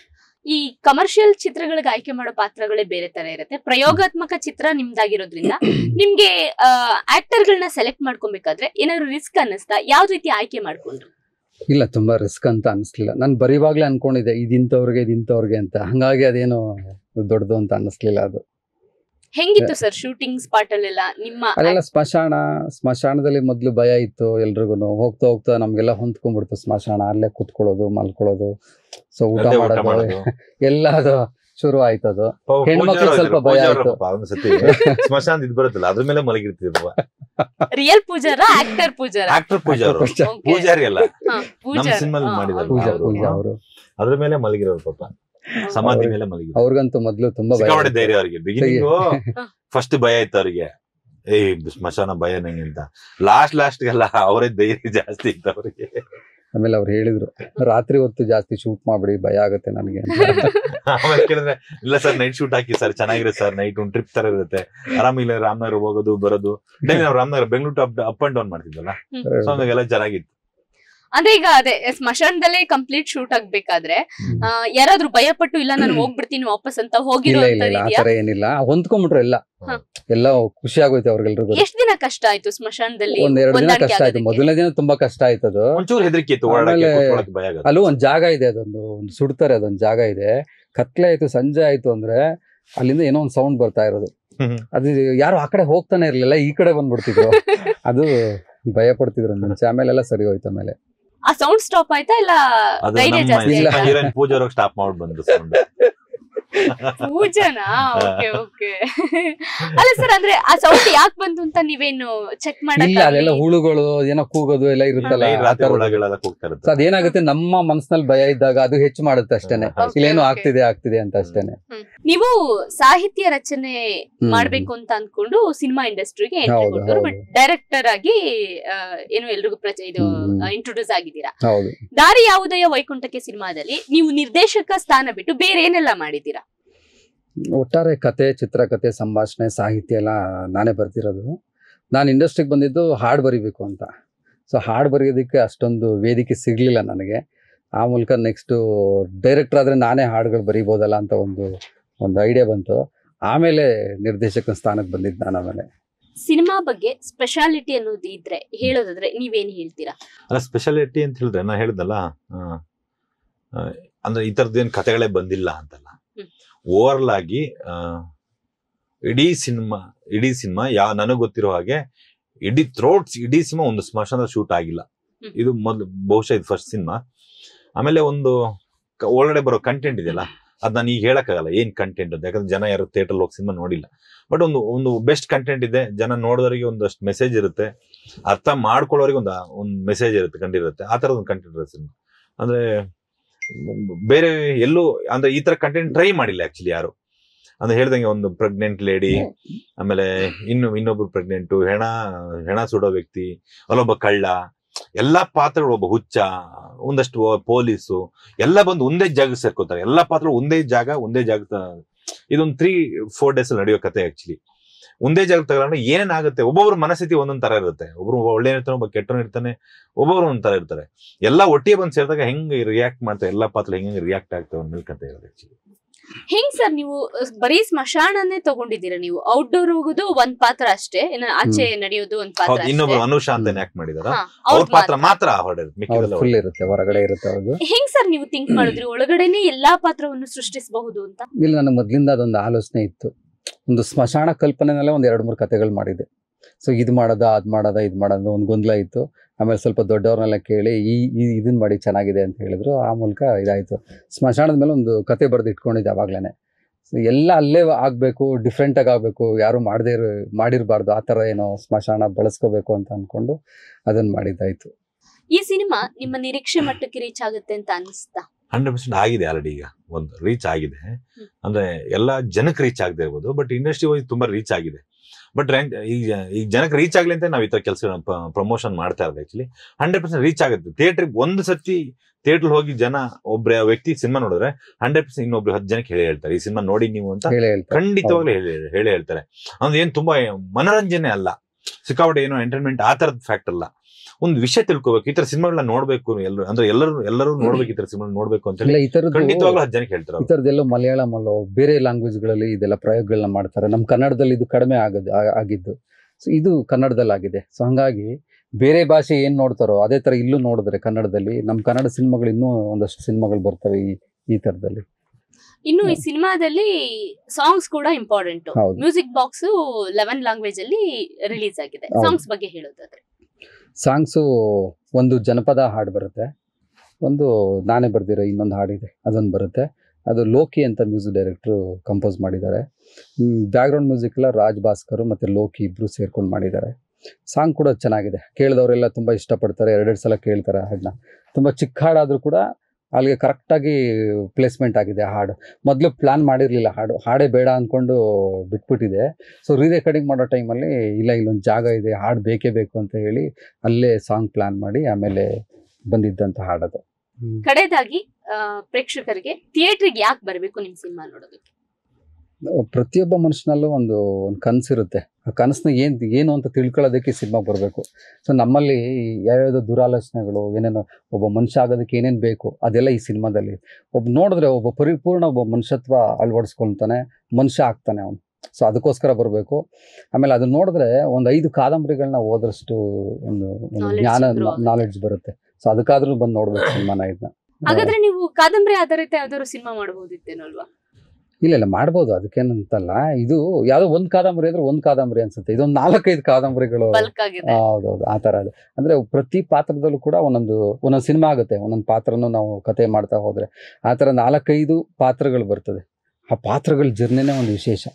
ಈ ಕಮರ್ಷಿಯಲ್ ಚಿತ್ರಗಳಿಗೆ ಆಯ್ಕೆ ಮಾಡೋ ಪಾತ್ರಗಳೇ ಬೇರೆ ತರ ಇರುತ್ತೆ ಪ್ರಯೋಗಾತ್ಮಕ ಚಿತ್ರ ನಿಮ್ದಾಗಿರೋದ್ರಿಂದ ನಿಮ್ಗೆ ಆಕ್ಟರ್ ಗಳನ್ನ ಸೆಲೆಕ್ಟ್ ಮಾಡ್ಕೊಬೇಕಾದ್ರೆ ಏನಾದ್ರು ರಿಸ್ಕ್ ಅನ್ನಿಸ್ತಾ ಯಾವ ರೀತಿ ಆಯ್ಕೆ ಮಾಡ್ಕೊಂಡ್ರು ಇಲ್ಲ ತುಂಬಾ ರಿಸ್ಕ್ ಅಂತ ಅನಿಸ್ಲಿಲ್ಲ ನಾನು ಬರೀವಾಗ್ಲೇ ಅನ್ಕೊಂಡಿದ್ದೆ ಇದಿಂತವ್ರಿಗೆ ಇದಿಂತವ್ರಿಗೆ ಅಂತ ಹಂಗಾಗಿ ಅದೇನು ದೊಡ್ಡದು ಅಂತ ಅನ್ನಿಸ್ಲಿಲ್ಲ ಅದು ಹೆಂಗಿತ್ತು ಸರ್ ಶೂಟಿಂಗ್ ಸ್ಪಾಟ್ ಅಲ್ಲೆಲ್ಲ ನಿಮ್ಮ ಅಲ್ಲೆಲ್ಲ ಸ್ಮಶಾನ ಸ್ಮಶಾನದಲ್ಲಿ ಮೊದ್ಲು ಭಯ ಇತ್ತು ಎಲ್ರಿಗೂ ಹೋಗ್ತಾ ಹೋಗ್ತಾ ನಮ್ಗೆಲ್ಲ ಹೊಂದ್ಕೊಂಡ್ಬಿಡ್ತು ಸ್ಮಶಾನ ಅಲ್ಲೇ ಕುತ್ಕೊಳ್ಳೋದು ಮಲ್ಕೊಳ್ಳೋದು ಸೊ ಊಟ ಅಲ್ಲೇ ಊಟ ಮಾಡೋದು ಮಾಡೋದು ಎಲ್ಲ ಅದು ಶುರು ಆಯ್ತದು ಪಾಪ ಹೆಣ್ಮಕ್ಳು ಪೂಜಾರು ಸ್ವಲ್ಪ ಇದ್ರು, ಭಯ ಪೂಜಾರು ಆಯ್ತು. ಪಾಪ ಒಂದ್ ಸತಿ ಸ್ಮಶಾನ ಇದ್ ಬರುತ್ತಲ್ಲ ಅದ್ರ ಮೇಲೆ ಮಲಗಿರ್ತಿದ್ವ ರಿಯಲ್ ಪೂಜಾರ ಆಕ್ಟರ್ ಪೂಜಾರ ಆಕ್ಟರ್ ಪೂಜಾರು ಪೂಜಾ- Okay. ಪೂಜಾರಿ ಅಲ್ಲ ಹಾ, ನಮ್ಮ ಪೂಜಾರ. ಸಿನಿಮಾಲ್ ಹಾ, ಮಾಡಿದ್ದಾರೆ ಪೂಜಾ ಅವರು. ಪೂಜಾ ಅವರು ಅದ್ರ ಮೇಲೆ ಮಲಗಿರೋರು ಪಾಪ ಸಮಾಧಿ ಮೇಲೆ ಮಲಗಿದ್ರು ಅವ್ರಿಗಂತೂ ಮೊದ್ಲು ತುಂಬಾ ಭಯ ಸಿಕ್ಕಾಪಟ್ಟೆ ಇತ್ತು. ಧೈರ್ಯ ಅವ್ರಿಗೆ ಬಿಗಿನಿಂಗ್ ಹಾ. ಫಸ್ಟ್ ಭಯ ಇತ್ತು ಅವ್ರಿಗೆ ಏ ಸ್ಮಶಾನ ಭಯ ನಂಗೆ ಅಂತ ಲಾಸ್ಟ್ ಲಾಸ್ಟ್ ಗೆಲ್ಲ ಅವರೇ ಧೈರ್ಯ ಜಾಸ್ತಿ ಇತ್ತು ಅವ್ರಿಗೆ ಆಮೇಲೆ ಅವ್ರು ಹೇಳಿದ್ರು ರಾತ್ರಿ ಹೊತ್ತು ಜಾಸ್ತಿ ಶೂಟ್ ಮಾಡ್ಬಿಡಿ ಭಯ ಆಗುತ್ತೆ ನನಗೆ ಅಂತ. ಆಮೇಲೆ ಕೇಳಿದ್ರೆ ಇಲ್ಲ ಸರ್ ನೈಟ್ ಶೂಟ್ ಹಾಕಿ ಸರ್ ಚೆನ್ನಾಗಿರುತ್ತೆ ಸರ್ ನೈಟ್ ಒಂದ್ ಟ್ರಿಪ್ ತರ ಇರುತ್ತೆ ಆರಾಮಿಲ್ಲ ರಾಮನಗರ ಹೋಗೋದು ಬರೋದು ಡೈಲಿ ನಾವು Ramanagara Bengaluru up up and down ಮಾಡ್ತಿದ್ವಲ್ಲ ಸೊ ಹಂಗಾಗೆಲ್ಲ ಚೆನ್ನಾಗಿತ್ತು ಅಂದ್ರೆ ಈಗ ಅದೇ ಸ್ಮಶಾನದಲ್ಲೇ ಕಂಪ್ಲೀಟ್ ಶೂಟ್ ಆಗ್ಬೇಕಾದ್ರೆ ಆ, ಯಾರಾದ್ರೂ ಭಯಪಟ್ಟು ಇಲ್ಲ ನಾನು ಹೋಗ್ಬಿಡ್ತೀನಿ ವಾಪಸ್ ಅಂತ ಇಲ್ಲ ಹೋಗಿರೋ ಇಲ್ಲ ಇಲ್ಲ ಇದೆಯಾ ಆತರ ಏನಿಲ್ಲ ಹೊಂದ್ಕೊಂಡ್ಬಿಟ್ರು ಎಲ್ಲ ಹಾ. ಎಲ್ಲ ಖುಷಿ ಆಗೋಯ್ತು ಅವ್ರಿಗೆಲ್ರಿಗೂ ಎಷ್ಟ್ ದಿನ ಕಷ್ಟ ಆಯ್ತು ಸ್ಮಶಾನದಲ್ಲಿ ಒಂದ್ ಎರಡು ದಿನ ಹೊಂದಾಣಿಕೆ ಕಷ್ಟ ಆಯ್ತು ಆಗೋದಕ್ಕೆ? ಮೊದಲನೇ ದಿನ ತುಂಬಾ ಕಷ್ಟ ಆಯ್ತು ಅದು ಒಂಚೂರು ಹೆದರಿಕೆ ಇತ್ತು ಓಡಾಡಕ್ಕೆ ಆಮೇಲೆ- ಕೂತ್ಕೊಳ್ಳೋಕೆ ಭಯ ಆಗುತ್ತೆ ಅಲ್ಲೂ ಒಂದ್ ಜಾಗ ಇದೆ ಅದೊಂದು ಒಂದು ಸುಡ್ತಾರೆ ಅದೊಂದ್ ಜಾಗ ಇದೆ ಕತ್ಲೆ ಆಯ್ತು ಸಂಜೆ ಆಯ್ತು ಅಂದ್ರೆ ಅಲ್ಲಿಂದ ಏನೋ ಒಂದ್ ಸೌಂಡ್ ಬರ್ತಾ ಇರೋದು ಹ್ಮ್. ಅದು ಯಾರು ಆ ಕಡೆ ಹೋಗ್ತಾನೆ ಇರ್ಲಿಲ್ಲ ಈ ಕಡೆ ಬಂದ್ಬಿಡ್ತಿದ್ರು ಅದು ಭಯ ಪಡ್ತಿದ್ರು ಮುಂಚೆ ಆಮೇಲೆ ಎಲ್ಲ ಸರಿ ಹೋಯ್ತು ಆಮೇಲೆ ಆ ಸೌಂಡ್ ಸ್ಟಾಪ್ ಆಯ್ತಾ ಇಲ್ಲ ಅದು ಧೈರ್ಯ ನಮ್ಮ ಜಾಸ್ತಿ ಇಲ್ಲ. ಆಯ್ತಾ? ಹೀರೋಯಿನ್ ಪೂಜಾರೋಗ್ ಸ್ಟಾಪ್ ಮಾಡ್ಬಿಟ್ಟು ಬಂದ್ರು sound. ಪೂಜನಾ ಓಕೆ ಓಕೆ ಅಲ್ಲ ಸರ್ ಅಂದ್ರೆ ಆ ಸೌಂಡ್ ಯಾಕೆ ಬಂತು ಅಂತ ನೀವೇನು ಚೆಕ್ ಇಲ್ಲ ಅಲ್ಲೆಲ್ಲ ಮಾಡಕ್ ಹುಳುಗಳು ಏನೋ ಕೂಗೋದು ಎಲ್ಲ ಇರುತ್ತಲ್ಲ ನೈಟ್ ಆ ರಾತ್ರಿ ಥರದ್ದು. ಒಳಗೆಲ್ಲ ಕೂಗ್ತಾ ಸೊ ಇರುತ್ತೆ ಅದೇನಾಗುತ್ತೆ ನಮ್ಮ ಮನಸ್ಸಿನಲ್ಲಿ ಭಯ ಇದ್ದಾಗ ಅದು ಹೆಚ್ಚು ಮಾಡುತ್ತೆ ಅಷ್ಟೇನೆ ಹಾ, Okay, ಇಲ್ಲೇನೋ okay. ಆಗ್ತಿದೆ ಆಗ್ತಿದೆ ಅಂತ ಅಷ್ಟೇನೆ ನೀವು ಸಾಹಿತ್ಯ ರಚನೆ ಹ್ಮ್. ಮಾಡ್ಬೇಕು ಅಂತ ಅನ್ಕೊಂಡು ಸಿನಿಮಾ ಇಂಡಸ್ಟ್ರಿಗೆ ಎಂಟ್ರಿ ಹೌದು, ಕೊಟ್ಟರು ಹೌದು. ಬಟ್ ಡೈರೆಕ್ಟರ್ ಆಗಿ ಆ, ಏನು ಎಲ್ರಿಗೂ ಪ್ರಚ ಇದು ಹ್ಮ್. ಇಂಟ್ರೊಡ್ಯೂಸ್ ಆಗಿದ್ದೀರಾ ಹೌದು ದಾರಿ ಯಾವುದಯ ವೈಕುಂಠಕ್ಕೆ ಸಿನಿಮಾದಲ್ಲಿ ನೀವು ನಿರ್ದೇಶಕ ಸ್ಥಾನ ಬಿಟ್ಟು ಬೇರೆ ಏನೆಲ್ಲ ಮಾಡಿದ್ದೀರಾ ಒಟ್ಟಾರೆ ಕತೆ ಚಿತ್ರಕಥೆ ಸಂಭಾಷಣೆ ಸಾಹಿತ್ಯ ಎಲ್ಲ ನಾನೇ ಬರ್ತಿರೋದು ನಾನು ಇಂಡಸ್ಟ್ರಿಗೆ ಬಂದಿದ್ದು ಹಾಡು ಬರಿಬೇಕು ಅಂತ ಸೊ ಹಾಡು ಬರೆಯೋದಕ್ಕೆ ಅಷ್ಟೊಂದು ವೇದಿಕೆ ಸಿಗ್ಲಿಲ್ಲ ನನಗೆ ಆ ಮೂಲಕ ನೆಕ್ಸ್ಟು ಡೈರೆಕ್ಟರ್ ಆದರೆ ನಾನೇ ಹಾಡುಗಳು ಬರಿಬೋದಲ್ಲ ಅಂತ ಒಂದು ಒಂದು ಐಡಿಯಾ ಬಂತು ಆಮೇಲೆ ನಿರ್ದೇಶಕನ ಸ್ಥಾನಕ್ಕೆ ಬಂದಿದ್ದು ನಾನು ಆಮೇಲೆ ಸಿನಿಮಾ ಬಗ್ಗೆ ಸ್ಪೆಷಾಲಿಟಿ ಅನ್ನೋದು ಇದ್ರೆ ಹೇಳೋದಾದ್ರೆ ನೀವೇನ್ ಹೇಳ್ತೀರಾ ಅಲ್ಲ ಸ್ಪೆಷಾಲಿಟಿ ಅಂತ ಹೇಳಿದ್ರೆ ನಾ ಹೇಳಿದ್ನಲ್ಲ ಆ, ಆ, ಅಂದ್ರೆ ಈ ತರದ್ದೇನ್ ಕತೆಗಳೇ ಬಂದಿಲ್ಲ ಅಂತಲ್ಲ ಹ್ಮ್. ಓವರ್ಲ್ ಆಗಿ ಆ, ಇಡೀ ಸಿನಿಮಾ ಇಡೀ ಸಿನಿಮಾ ಯಾ ನನಗ್ ಗೊತ್ತಿರೋ ಹಾಗೆ ಇಡೀ ಥ್ರೋಟ್ ಇಡೀ ಸಿನಿಮಾ ಒಂದು ಸ್ಮಶಾನ ಶೂಟ್ ಆಗಿಲ್ಲ ಹ್ಮ್. ಇದು ಮೊದ್ಲು ಬಹುಶಃ ಇದು ಫಸ್ಟ್ ಸಿನಿಮಾ ಆಮೇಲೆ ಒಂದು ಕ- ಒಳಗಡೆ ಬರೋ ಕಂಟೆಂಟ್ ಇದೆಯಲ್ಲ ಅದ್ ನಾನು ಈಗ ಹೇಳಕ್ಕಾಗಲ್ಲ ಏನ್ ಕಂಟೆಂಟ್ ಅಂತ ಯಾಕಂದ್ರೆ ಜನ ಯಾರು ಥಿಯೇಟರ್ ಹೋಗಿ ಸಿನಿಮಾ ನೋಡಿಲ್ಲ ಬಟ್ ಒಂದು ಒಂದು ಬೆಸ್ಟ್ ಕಂಟೆಂಟ್ ಇದೆ ಜನ ನೋಡಿದವರಿಗೆ ಒಂದಷ್ಟು ಮೆಸೇಜ್ ಇರುತ್ತೆ ಅರ್ಥ ಮಾಡ್ಕೊಳ್ಳೋರಿಗೆ ಒಂದು ಒಂದು ಮೆಸೇಜ್ ಇರುತ್ತೆ ಕಂಡಿರುತ್ತೆ ಆ ತರದ ಒಂದು ಕಂಟೆಂಟ್ ಇರುತ್ತೆ ಸಿನಿಮಾ ಅಂದ್ರೆ ಮ್, ಬೇರೆ ಎಲ್ಲೂ ಅಂದ್ರೆ ಈ ತರ ಕಂಟೆಂಟ್ ಟ್ರೈ ಮಾಡಿಲ್ಲ ಆಕ್ಚುಲಿ ಯಾರು ಅಂದ್ರೆ ಹೇಳ್ದಂಗೆ ಒಂದು ಪ್ರೆಗ್ನೆಂಟ್ ಲೇಡಿ ಆಮೇಲೆ ಇನ್ನು ಇನ್ನೊಬ್ರು ಪ್ರೆಗ್ನೆಂಟು ಹೆಣ ಹೆಣ ಸುಡೋ ವ್ಯಕ್ತಿ ಅಲ್ಲೊಬ್ಬ ಕಳ್ಳ ಎಲ್ಲಾ ಪಾತ್ರಗಳು ಒಬ್ಬ ಹುಚ್ಚ ಒಂದಷ್ಟು ಪೊಲೀಸು ಎಲ್ಲ ಬಂದು ಒಂದೇ ಜಾಗ ಸೇರ್ಕೋತಾರೆ ಎಲ್ಲಾ ಪಾತ್ರಗಳು ಒಂದೇ ಜಾಗ ಒಂದೇ ಜಾಗ ಇದೊಂದು ತ್ರೀ ಫೋರ್ ಡೇಸ್ ನಡೆಯೋ ಕತೆ ಆಕ್ಚುಲಿ ಒಂದೇ ಜಾಗ ತಗೊಂಡ್ರೆ ಏನೇನಾಗುತ್ತೆ ಒಬ್ಬೊಬ್ರ ಮನಸ್ಥಿತಿ ಒಂದೊಂದ್ ತರ ಇರುತ್ತೆ ಒಬ್ರು ಒಳ್ಳೆ ಇರ್ತಾನೆ ಒಬ್ಬ ಕೆಟ್ಟವನು ಇರ್ತಾನೆ ಒಬ್ಬೊಬ್ರು ಒಂದ್ ತರ ಇರ್ತಾರೆ ಎಲ್ಲ ಒಟ್ಟಿಗೆ ಬಂದು ಸೇರಿದಾಗ ಹೆಂಗ್ ರಿಯಾಕ್ಟ್ ಮಾಡ್ತಾರೆ ಎಲ್ಲಾ ಪಾತ್ರ ಹೆಂಗ್ ರಿಯಾಕ್ಟ್ ಆಗ್ತವೆ ಅನ್ನೋ ಮೇಲೆ ಕತೆ ಇರೋದು ಆಕ್ಚುಲಿ ಹೆಂಗ್ ಸರ್ ನೀವು ಅಹ್, ಬರೀ ಸ್ಮಶಾನನೇ ತಗೊಂಡಿದ್ದೀರಾ ನೀವು ಔಟ್ಡೋರ್ ಹೋಗೋದು ಒಂದ್ ಪಾತ್ರ ಅಷ್ಟೇ ಇನ್ನು ಆಚೆ ನಡೆಯೋದು ಒಂದ್ ಪಾತ್ರ ಹೌದು ಇನ್ನೊಬ್ರು ಅಷ್ಟೇ. ಅನುಷಾ ಅಂತ ಯಾಕೆ ಮಾಡಿದಾರ ಹಾ, ಅವ್ರ ಅವ್ರ್ದ್ ಪಾತ್ರ ಮಾತ್ರ. ಮಾತ್ರ ಹೊಡೆಯೋದು ಅವ್ರು ಮಿಕ್ಕಿದೆಲ್ಲ ಫುಲ್ ಇರುತ್ತೆ ಹೊರಗಡೆ ಇರುತ್ತೆ ಅವ್ರದ್ದು ಹೆಂಗ್ ಸರ್ ನೀವು ಥಿಂಕ್ ಮಾಡಿದ್ರಿ ಒಳಗಡೆನೆ ಎಲ್ಲಾ ಪಾತ್ರವನ್ನು ಸೃಷ್ಟಿಸಬಹುದು ಅಂತ ಇಲ್ಲ ನನಗೆ ಮೊದಲಿಂದ ಅದೊಂದು ಆಲೋಚನೆ ಇತ್ತು ಒಂದು ಸ್ಮಶಾನ ಕಲ್ಪನೆನಲ್ಲೇ ಒಂದು ಎರಡು ಮೂರು ಕತೆಗಳು ಮಾಡಿದೆ ಸೊ ಇದು ಮಾಡೋದ ಅದು ಮಾಡೋದ ಇದು ಮಾಡೋದ ಒಂದು ಗೊಂದಲ ಇತ್ತು ಆಮೇಲೆ ಸ್ವಲ್ಪ ದೊಡ್ಡವ್ರನ್ನೆಲ್ಲ ಕೇಳಿ ಈ ಈ ಇದನ್ನ ಮಾಡಿ ಚೆನ್ನಾಗಿದೆ ಅಂತ ಹೇಳಿದ್ರು ಆ ಮೂಲಕ ಇದಾಯಿತು ಸ್ಮಶಾನದ ಮೇಲೆ ಒಂದು ಕತೆ ಬರೆದು ಇಟ್ಕೊಂಡಿದ್ದೆ ಅವಾಗ್ಲೇ ಸೊ ಎಲ್ಲ ಅಲ್ಲೇ ಆಗಬೇಕು ಡಿಫ್ರೆಂಟಾಗಿ ಆಗಬೇಕು ಯಾರು ಮಾಡದೇ ಇರೋ ಮಾಡಿರಬಾರ್ದು ಆ ಥರ ಏನೋ ಸ್ಮಶಾನ ಬಳಸ್ಕೋಬೇಕು ಅಂತ ಅಂದ್ಕೊಂಡು ಅದನ್ನು ಮಾಡಿದ್ದಾಯಿತು ಈ ಸಿನಿಮಾ ನಿಮ್ಮ ನಿರೀಕ್ಷೆ ಮಟ್ಟಕ್ಕೆ ರೀಚ್ ಆಗುತ್ತೆ ಅಂತ ಅನಿಸ್ತಾ ಹಂಡ್ರೆಡ್ ಪರ್ಸೆಂಟ್ ಆಗಿದೆ ಆಲ್ರೆಡಿ ಈಗ ಒಂದು ರೀಚ್ ಆಗಿದೆ ಅಂದ್ರೆ ಎಲ್ಲಾ ಜನಕ್ಕೆ ರೀಚ್ ಆಗದೆ ಇರ್ಬೋದು ಬಟ್ ಇಂಡಸ್ಟ್ರಿ ವೈಸ್ ತುಂಬಾ ರೀಚ್ ಆಗಿದೆ ಬಟ್ ಈಗ ಈಗ ಜನಕ್ಕೆ ರೀಚ್ ಆಗ್ಲಿ ಅಂತ ನಾವು ಈ ತರ ಕೆಲಸ ಪ್ರಮೋಷನ್ ಮಾಡ್ತಾ ಇರೋದು ಆಕ್ಚುಲಿ ಹಂಡ್ರೆಡ್ ಪರ್ಸೆಂಟ್ ರೀಚ್ ಆಗುತ್ತೆ ಥಿಯೇಟರ್ ಒಂದು ಸತಿ ಥಿಯೇಟರ್ ಹೋಗಿ ಜನ ಒಬ್ಬ ವ್ಯಕ್ತಿ ಸಿನಿಮಾ ನೋಡಿದ್ರೆ ಹಂಡ್ರೆಡ್ ಪರ್ಸೆಂಟ್ ಇನ್ನೊಬ್ರು ಹತ್ತು ಜನಕ್ಕೆ ಹೇಳಿ ಹೇಳ್ತಾರೆ ಈ ಸಿನಿಮಾ ನೋಡಿ ನೀವು ಅಂತ ಹೇಳಿ ಹೇಳ್ತಾರೆ ಖಂಡಿತವಾಗ್ಲೂ ಹೇಳಿ ಹೇಳಿ ಹೇಳ್ತಾರೆ ಅಂದ್ರೆ ಏನ್ ತುಂಬಾ ಮನರಂಜನೆ ಅಲ್ಲ ಸಿಕ್ಕಾಪಟ್ಟೆ ಏನೋ ಎಂಟರ್ಟೈನ್ಮೆಂಟ್ ಆ ತರದ ಫ್ಯಾಕ್ಟ್ ಅಲ್ಲ ಒಂದು ವಿಷಯ ತಿಳ್ಕೊಬೇಕು ಈ ತರ ಸಿನಿಮಾಗಳನ್ನ ನೋಡ್ಬೇಕು ಎಲ್ಲರೂ ಅಂದ್ರೆ ಎಲ್ಲರೂ ಎಲ್ಲರೂ ನೋಡ್ಬೇಕು ಈ ತರ ಸಿನಿಮಾ ನೋಡ್ಬೇಕು ಅಂತ ಇಲ್ಲ ಹೇಳಿ ಈ ತರದ್ದು ಖಂಡಿತವಾಗ್ಲೂ ಹತ್ತು ಜನಕ್ಕೆ ಹೇಳ್ತಾರೆ ಈ ಅವ್ರು. ಥರದ್ದೆಲ್ಲೋ ಮಲಯಾಳಂ ಅಲ್ಲೋ ಬೇರೆ ಲ್ಯಾಂಗ್ವೇಜ್ ಗಳಲ್ಲಿ ಇದೆಲ್ಲ ಪ್ರಯೋಗಗಳನ್ನ ಮಾಡ್ತಾರೆ ನಮ್ಮ ಕನ್ನಡದಲ್ಲಿ ಇದು ಕಡಿಮೆ ಆಗದ್ ಆ- ಆಗಿದ್ದು ಸೊ ಇದು ಕನ್ನಡದಲ್ಲಿ ಆಗಿದೆ ಸೊ ಹಂಗಾಗಿ ಬೇರೆ ಭಾಷೆ ಏನ್ ನೋಡ್ತಾರೋ ಅದೇ ತರ ಇಲ್ಲೂ ನೋಡಿದ್ರೆ ಕನ್ನಡದಲ್ಲಿ ನಮ್ಮ ಕನ್ನಡ ಸಿನಿಮಾಗಳು ಇನ್ನೂ ಒಂದಷ್ಟು ಸಿನಿಮಾಗಳು ಬರ್ತವೆ ಈ ಈ ತರದಲ್ಲಿ ಇನ್ನು ಈ ಸಿನಿಮಾದಲ್ಲಿ ಸಾಂಗ್ಸ್ ಕೂಡ ಇಂಪಾರ್ಟೆಂಟ್ ಹೌದು ಮ್ಯೂಸಿಕ್ ಬಾಕ್ಸ್ ಲೆವೆನ್ ಲ್ಯಾಂಗ್ವೇಜ್ ಅಲ್ಲಿ ರಿಲೀಸ್ ಆಗಿದೆ ಹೌದು. ಸಾಂಗ್ಸ್ ಬಗ್ಗೆ ಹೇಳೋದಾದ್ರೆ ಸಾಂಗ್ಸು ಒಂದು ಜನಪದ ಹಾಡು ಬರುತ್ತೆ ಒಂದು ನಾನೇ ಬರ್ದಿರೋ ಇನ್ನೊಂದು ಹಾಡಿದೆ ಅದೊಂದು ಬರುತ್ತೆ ಅದು ಲೋಕಿ ಅಂತ ಮ್ಯೂಸಿಕ್ ಡೈರೆಕ್ಟ್ರು ಕಂಪೋಸ್ ಮಾಡಿದ್ದಾರೆ ಬ್ಯಾಕ್ಗ್ರೌಂಡ್ ಮ್ಯೂಸಿಕ್ ಎಲ್ಲ ರಾಜ್ ಭಾಸ್ಕರ್ ಮತ್ತು ಲೋಕಿ ಇಬ್ಬರು ಸೇರ್ಕೊಂಡು ಮಾಡಿದ್ದಾರೆ ಸಾಂಗ್ ಕೂಡ ಚೆನ್ನಾಗಿದೆ ಕೇಳಿದವರೆಲ್ಲ ತುಂಬ ಇಷ್ಟಪಡ್ತಾರೆ ಎರಡೆರಡು ಸಲ ಕೇಳ್ತಾರೆ ಹಾಡನ್ನ ತುಂಬ ಚಿಕ್ಕ ಹಾಡಾದರೂ ಕೂಡ ಅಲ್ಲಿಗೆ ಕರೆಕ್ಟಾಗಿ ಪ್ಲೇಸ್ಮೆಂಟ್ ಆಗಿದೆ ಆ ಹಾಡು ಮೊದಲು ಪ್ಲ್ಯಾನ್ ಮಾಡಿರಲಿಲ್ಲ ಹಾಡು ಹಾಡೇ ಬೇಡ ಅಂದ್ಕೊಂಡು ಬಿಟ್ಬಿಟ್ಟಿದೆ ಸೊ ರೀ ರೆಕಾರ್ಡಿಂಗ್ ಮಾಡೋ ಟೈಮಲ್ಲಿ ಇಲ್ಲ ಇಲ್ಲೊಂದು ಜಾಗ ಇದೆ ಹಾಡು ಬೇಕೇ ಬೇಕು ಅಂತ ಹೇಳಿ ಅಲ್ಲೇ ಸಾಂಗ್ ಪ್ಲಾನ್ ಮಾಡಿ ಆಮೇಲೆ ಬಂದಿದ್ದಂಥ ಹಾಡದು ಕಡೆದಾಗಿ ಆ, ಪ್ರೇಕ್ಷಕರಿಗೆ ಥಿಯೇಟ್ರಿಗೆ ಯಾಕೆ ಬರಬೇಕು ನಿಮ್ ಸಿನಿಮಾ ನೋಡೋದಕ್ಕೆ ಪ್ರತಿಯೊಬ್ಬ ಮನುಷ್ಯನಲ್ಲೂ ಒಂದು ಒಂದು ಕನಸಿರುತ್ತೆ ಆ ಕನಸನ್ನ ಏನು ಏನು ಅಂತ ತಿಳ್ಕೊಳ್ಳೋದಕ್ಕೆ ಸಿನಿಮಾ ಬರಬೇಕು ಸೊ ನಮ್ಮಲ್ಲಿ ಯಾವ್ಯಾವುದೋ ದುರಾಲೋಚನೆಗಳು ಏನೇನೋ ಒಬ್ಬ ಮನುಷ್ಯ ಆಗೋದಕ್ಕೆ ಏನೇನು ಬೇಕು ಅದೆಲ್ಲ ಈ ಸಿನಿಮಾದಲ್ಲಿ ಒಬ್ಬ ನೋಡಿದ್ರೆ ಒಬ್ಬ ಪರಿಪೂರ್ಣ ಒಬ್ಬ ಮನುಷ್ಯತ್ವ ಅಳವಡಿಸ್ಕೊಳ್ತಾನೆ ಮನುಷ್ಯ ಆಗ್ತಾನೆ ಅವನು ಸೊ ಅದಕ್ಕೋಸ್ಕರ ಬರಬೇಕು ಆಮೇಲೆ ಅದನ್ನ ನೋಡಿದ್ರೆ ಒಂದು ಐದು ಕಾದಂಬರಿಗಳನ್ನ ಓದಷ್ಟು ಒಂದು ಒಂದು Knowledge ಜ್ಞಾನ improve ಆಗುತ್ತೆ. ನಾಲೆಡ್ಜ್ ಬರುತ್ತೆ ಸೊ ಅದಕ್ಕಾದ್ರೂ ಬಂದು ನೋಡ್ಬೇಕು ಸಿನಿಮಾನ ಇದನ್ನ ಹಾಗಾದ್ರೆ ನೀವು ಕಾದಂಬರಿ ಆಧಾರಿತ ಯಾವ್ದಾದ್ರು ಸಿನಿಮಾ ಮಾಡಬಹುದಿತ್ತೇನೋ ಅಲ್ವಾ ಇಲ್ಲ ಇಲ್ಲ ಮಾಡ್ಬೋದು ಅದಕ್ಕೇನಂತಲ್ಲ ಇದು ಯಾವುದೋ ಒಂದು ಕಾದಂಬರಿ ಅಂದ್ರೆ ಒಂದು ಕಾದಂಬರಿ ಅನ್ಸುತ್ತೆ ಇದೊಂದು ನಾಲ್ಕೈದು ಕಾದಂಬರಿಗಳು ಬಲ್ಕ್ ಆಗಿದೆ ಹೌದೌದು ಆ ಥರ ಅದು ಅಂದ್ರೆ ಪ್ರತಿ ಪಾತ್ರದಲ್ಲೂ ಕೂಡ ಒಂದೊಂದು ಒಂದೊಂದು ಸಿನಿಮಾ ಆಗುತ್ತೆ ಒಂದೊಂದು ಪಾತ್ರನೂ ನಾವು ಕತೆ ಮಾಡ್ತಾ ಹೋದ್ರೆ ಆ ಥರ ನಾಲ್ಕೈದು ಪಾತ್ರಗಳು ಬರ್ತದೆ ಆ ಪಾತ್ರಗಳ ಜರ್ನಿನೇ ಒಂದು ವಿಶೇಷ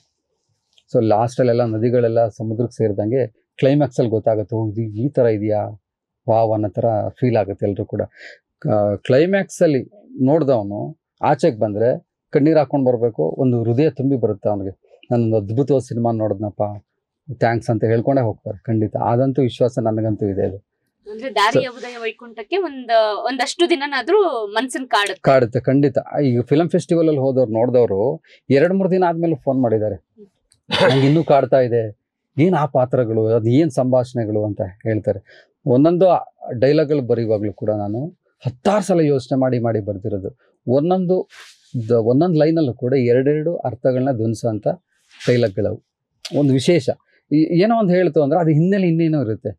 ಸೊ ಲಾಸ್ಟಲ್ಲೆಲ್ಲ ನದಿಗಳೆಲ್ಲ ಸಮುದ್ರಕ್ಕೆ ಸೇರಿದಂಗೆ ಕ್ಲೈಮ್ಯಾಕ್ಸಲ್ಲಿ ಗೊತ್ತಾಗುತ್ತೆ ಓ, ಇದು ಈ ಥರ ಇದೆಯಾ ವಾವ್ ಅನ್ನೋ ಥರ ಫೀಲ್ ಆಗುತ್ತೆ ಎಲ್ಲರೂ ಕೂಡ ಕ್ಲೈಮ್ಯಾಕ್ಸಲ್ಲಿ ನೋಡ್ದವನು ಆಚೆಗೆ ಬಂದರೆ ಕಣ್ಣೀರು ಹಾಕೊಂಡು ಬರಬೇಕು ಒಂದು ಹೃದಯ ತುಂಬಿ ಬರುತ್ತೆ ಅವನಿಗೆ ನಾನೊಂದು ಅದ್ಭುತವಾದ ಸಿನಿಮಾ ನೋಡಿದ್ನಪ್ಪ ಥ್ಯಾಂಕ್ಸ್ ಅಂತ ಹೇಳ್ಕೊಂಡೇ ಹೋಗ್ತಾರೆ ಖಂಡಿತ ಆದಂತೂ ವಿಶ್ವಾಸ ನನಗಂತೂ ಇದೆ ಅದು ಅಂದ್ರೆ ದಾರಿಯ ಉದಯ ವೈಕುಂಠಕ್ಕೆ ಒಂದ್ ಒಂದಷ್ಟು ದಿನನಾದ್ರೂ ಮನ್ಸನ್ ಕಾಡುತ್ತೆ ಕಾಡುತ್ತೆ ಖಂಡಿತ ಈಗ ಫಿಲಮ್ ಫೆಸ್ಟಿವಲ್ ಅಲ್ಲಿ ಹೋದವ್ರು ನೋಡಿದವರು ಎರಡು ಮೂರು ದಿನ ಆದ್ಮೇಲೆ ಫೋನ್ ಮಾಡಿದ್ದಾರೆ ನಂಗೆ ಇನ್ನೂ ಕಾಡ್ತಾ ಇದೆ ಏನ್ ಆ ಪಾತ್ರಗಳು ಅದು ಏನ್ ಸಂಭಾಷಣೆಗಳು ಅಂತ ಹೇಳ್ತಾರೆ ಒಂದೊಂದು ಡೈಲಾಗ್ಗಳು ಬರೆಯುವಾಗಲೂ ಕೂಡ ನಾನು ಹತ್ತಾರು ಸಲ ಯೋಚನೆ ಮಾಡಿ ಮಾಡಿ ಬರ್ದಿರೋದು ಒಂದೊಂದು ದ- ಒಂದೊಂದು ಲೈನಲ್ಲೂ ಕೂಡ ಎರಡೆರಡು ಅರ್ಥಗಳನ್ನ ಧ್ವನಿಸೋಂಥ ಡೈಲಾಗ್ಗಳವು ಒಂದು ವಿಶೇಷ ಈ- ಏನೋ ಒಂದು ಹೇಳ್ತು ಅಂದ್ರೆ ಅದು ಹಿನ್ನೆಲೆ ಇನ್ನೇನೋ ಇರುತ್ತೆ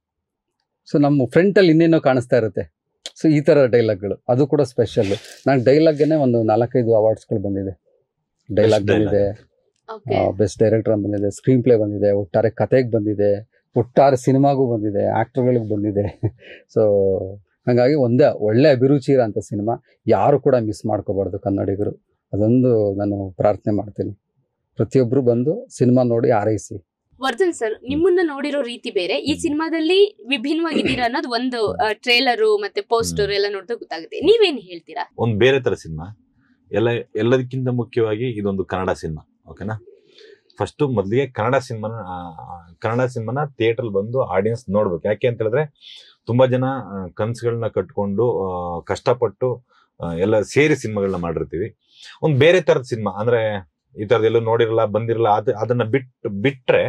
ಸೊ ನಮ್ಮ ಫ್ರಂಟಲ್ಲಿ ಇನ್ನೇನೋ ಕಾಣಿಸ್ತಾ ಇರುತ್ತೆ ಸೊ ಈ ಥರ ಡೈಲಾಗ್ಗಳು ಅದು ಕೂಡ ಸ್ಪೆಷಲ್ ನಾನು ಡೈಲಾಗ್ಗೆ ಒಂದು ನಾಲ್ಕೈದು ಅವಾರ್ಡ್ಸ್ಗಳು ಬಂದಿದೆ ಡೈಲಾಗ್ Best ಬಂದಿದೆ ಓಕೆ ಬೆಸ್ಟ್ ಡೈರೆಕ್ಟರ್ ಬಂದಿದೆ ಸ್ಕ್ರೀನ್ ಪ್ಲೇ ಬಂದಿದೆ ಒಟ್ಟಾರೆ ಕತೆಗೆ ಬಂದಿದೆ ಒಟ್ಟಾರೆ ಸಿನಿಮಾಗೂ ಬಂದಿದೆ ಆ್ಯಕ್ಟರ್ಗಳಿಗೆ ಬಂದಿದೆ ಸೊ ಹಾಗಾಗಿ ಒಂದೇ ಒಳ್ಳೆ ಅಭಿರುಚಿ ಇರೋಂಥ ಸಿನಿಮಾ ಯಾರು ಕೂಡ ಮಿಸ್ ಮಾಡ್ಕೋಬಾರ್ದು ಕನ್ನಡಿಗರು ಅದೊಂದು ನಾನು ಪ್ರಾರ್ಥನೆ ಮಾಡ್ತೀನಿ ಪ್ರತಿಯೊಬ್ಬರು ಬಂದು ಸಿನಿಮಾ ನೋಡಿ ಆರೈಸಿ ವರ್ಧನ್ ಸರ್ ನಿಮ್ಮನ್ನ ನೋಡಿರೋ ರೀತಿ ಬೇರೆ ಈ ಸಿನಿಮಾದಲ್ಲಿ ವಿಭಿನ್ನವಾಗಿದ್ದೀರಾ ಅನ್ನೋದು ಒಂದು ಟ್ರೇಲರು ಮತ್ತೆ ಪೋಸ್ಟರ್ ಎಲ್ಲ ನೋಡಿದ್ರೆ ಗೊತ್ತಾಗುತ್ತೆ ನೀವೇನ್ ಹೇಳ್ತೀರಾ ಒಂದು ಬೇರೆ ತರ ಸಿನಿಮಾ ಎಲ್ಲ ಎಲ್ಲದಕ್ಕಿಂತ ಮುಖ್ಯವಾಗಿ ಇದೊಂದು ಕನ್ನಡ ಸಿನಿಮಾ ಓಕೆನಾ ಫಸ್ಟ್ ಮೊದಲಿಗೆ ಕನ್ನಡ ಸಿನಿಮಾನ ಆ, ಆ, ಕನ್ನಡ ಸಿನಿಮಾನ ಥಿಯೇಟರ್ ಬಂದು ಆಡಿಯನ್ಸ್ ನೋಡ್ಬೇಕು ಯಾಕೆ ಅಂತ ಹೇಳಿದ್ರೆ ತುಂಬಾ ಜನ ಆ, ಕನ್ಸುಗಳನ್ನ ಕಟ್ಕೊಂಡು ಆ, ಕಷ್ಟಪಟ್ಟು ಆ, ಎಲ್ಲ ಸೇರಿ ಸಿನಿಮಾಗಳನ್ನ ಮಾಡಿರ್ತೀವಿ ಒಂದು ಬೇರೆ ತರದ ಸಿನಿಮಾ ಅಂದ್ರೆ ಈ ತರದ್ ಎಲ್ಲೂ ನೋಡಿರಲ್ಲ ಬಂದಿರಲ್ಲ ಅದ ಅದನ್ನ ಬಿಟ್ಟು ಬಿಟ್ರೆ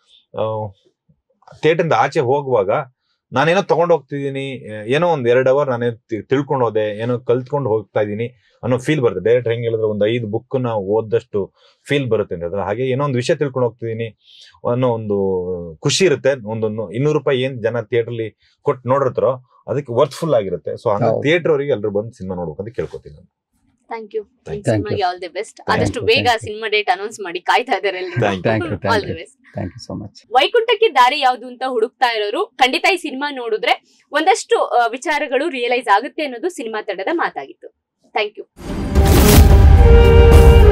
ಥಿಯೇಟರ್ ಆಚೆ ಹೋಗುವಾಗ ನಾನೇನೋ ತಗೊಂಡು ಹೋಗ್ತಿದ್ದೀನಿ ಏನೋ ಒಂದ್ ಎರಡು ಅವರ್ ನಾನೇ ತಿ- ತಿಳ್ಕೊಂಡು ಹೋದೆ ಏನೋ ಕಲ್ತ್ಕೊಂಡು ಹೋಗ್ತಾ ಇದ್ದೀನಿ ಅನ್ನೋ ಫೀಲ್ ಬರುತ್ತೆ ಡೈರೆಕ್ಟ್ ಹೆಂಗ್ ಹೇಳಿದ್ರೆ ಒಂದು ಐದು ಬುಕ್ ನ ಓದಷ್ಟು ಫೀಲ್ ಬರುತ್ತೆ ಅಂತ ಹೇಳಿದ್ರೆ ಹಾಗೆ ಏನೋ ಒಂದು ವಿಷಯ ತಿಳ್ಕೊಂಡು ಹೋಗ್ತಿದ್ದೀನಿ ಅನ್ನೋ ಒಂದು ಖುಷಿ ಇರುತ್ತೆ ಒಂದೊಂದು ಇನ್ನೂರು ರೂಪಾಯಿ ಏನ್ ಜನ ಥಿಯೇಟರ್ಲಿ ಕೊಟ್ಟು ನೋಡಿರ್ತಾರೋ ಅದಕ್ಕೆ ವರ್ತ್ಫುಲ್ ಆಗಿರುತ್ತೆ ಸೊ ಹಂಗ ಹೌದು. ಥಿಯೇಟರ್ ಅವರಿಗೆ ಎಲ್ಲರೂ ಬಂದು ಸಿನಿಮಾ ನೋಡ್ಬೇಕು ಅಂತ ಕೇಳ್ಕೊತೀನಿ ನಾನು ಥ್ಯಾಂಕ್ ಯು Thank you. ಸಿನಿಮಾಗೆ ಆಲ್ ದಿ ಬೆಸ್ಟ್ Thank ಆದಷ್ಟು you, ಬೇಗ thank you. ಸಿನಿಮಾ ಡೇಟ್ ಅನೌನ್ಸ್ ಮಾಡಿ ಕಾಯ್ತಾ ಇದಾರೆ Thank you, thank you, thank all the you. Best thank you so much ವೈಕುಂಠಕ್ಕೆ ದಾರಿ ಯಾವುದು ಅಂತ ಹುಡುಕ್ತಾ ಇರೋರು ಖಂಡಿತ ಈ ಸಿನಿಮಾ ನೋಡಿದ್ರೆ ಒಂದಷ್ಟು ಆ, ವಿಚಾರಗಳು ರಿಯಲೈಸ್ ಆಗುತ್ತೆ ಅನ್ನೋದು ಸಿನಿಮಾ ತಂಡದ ಮಾತಾಗಿತ್ತು ಥ್ಯಾಂಕ್ ಯು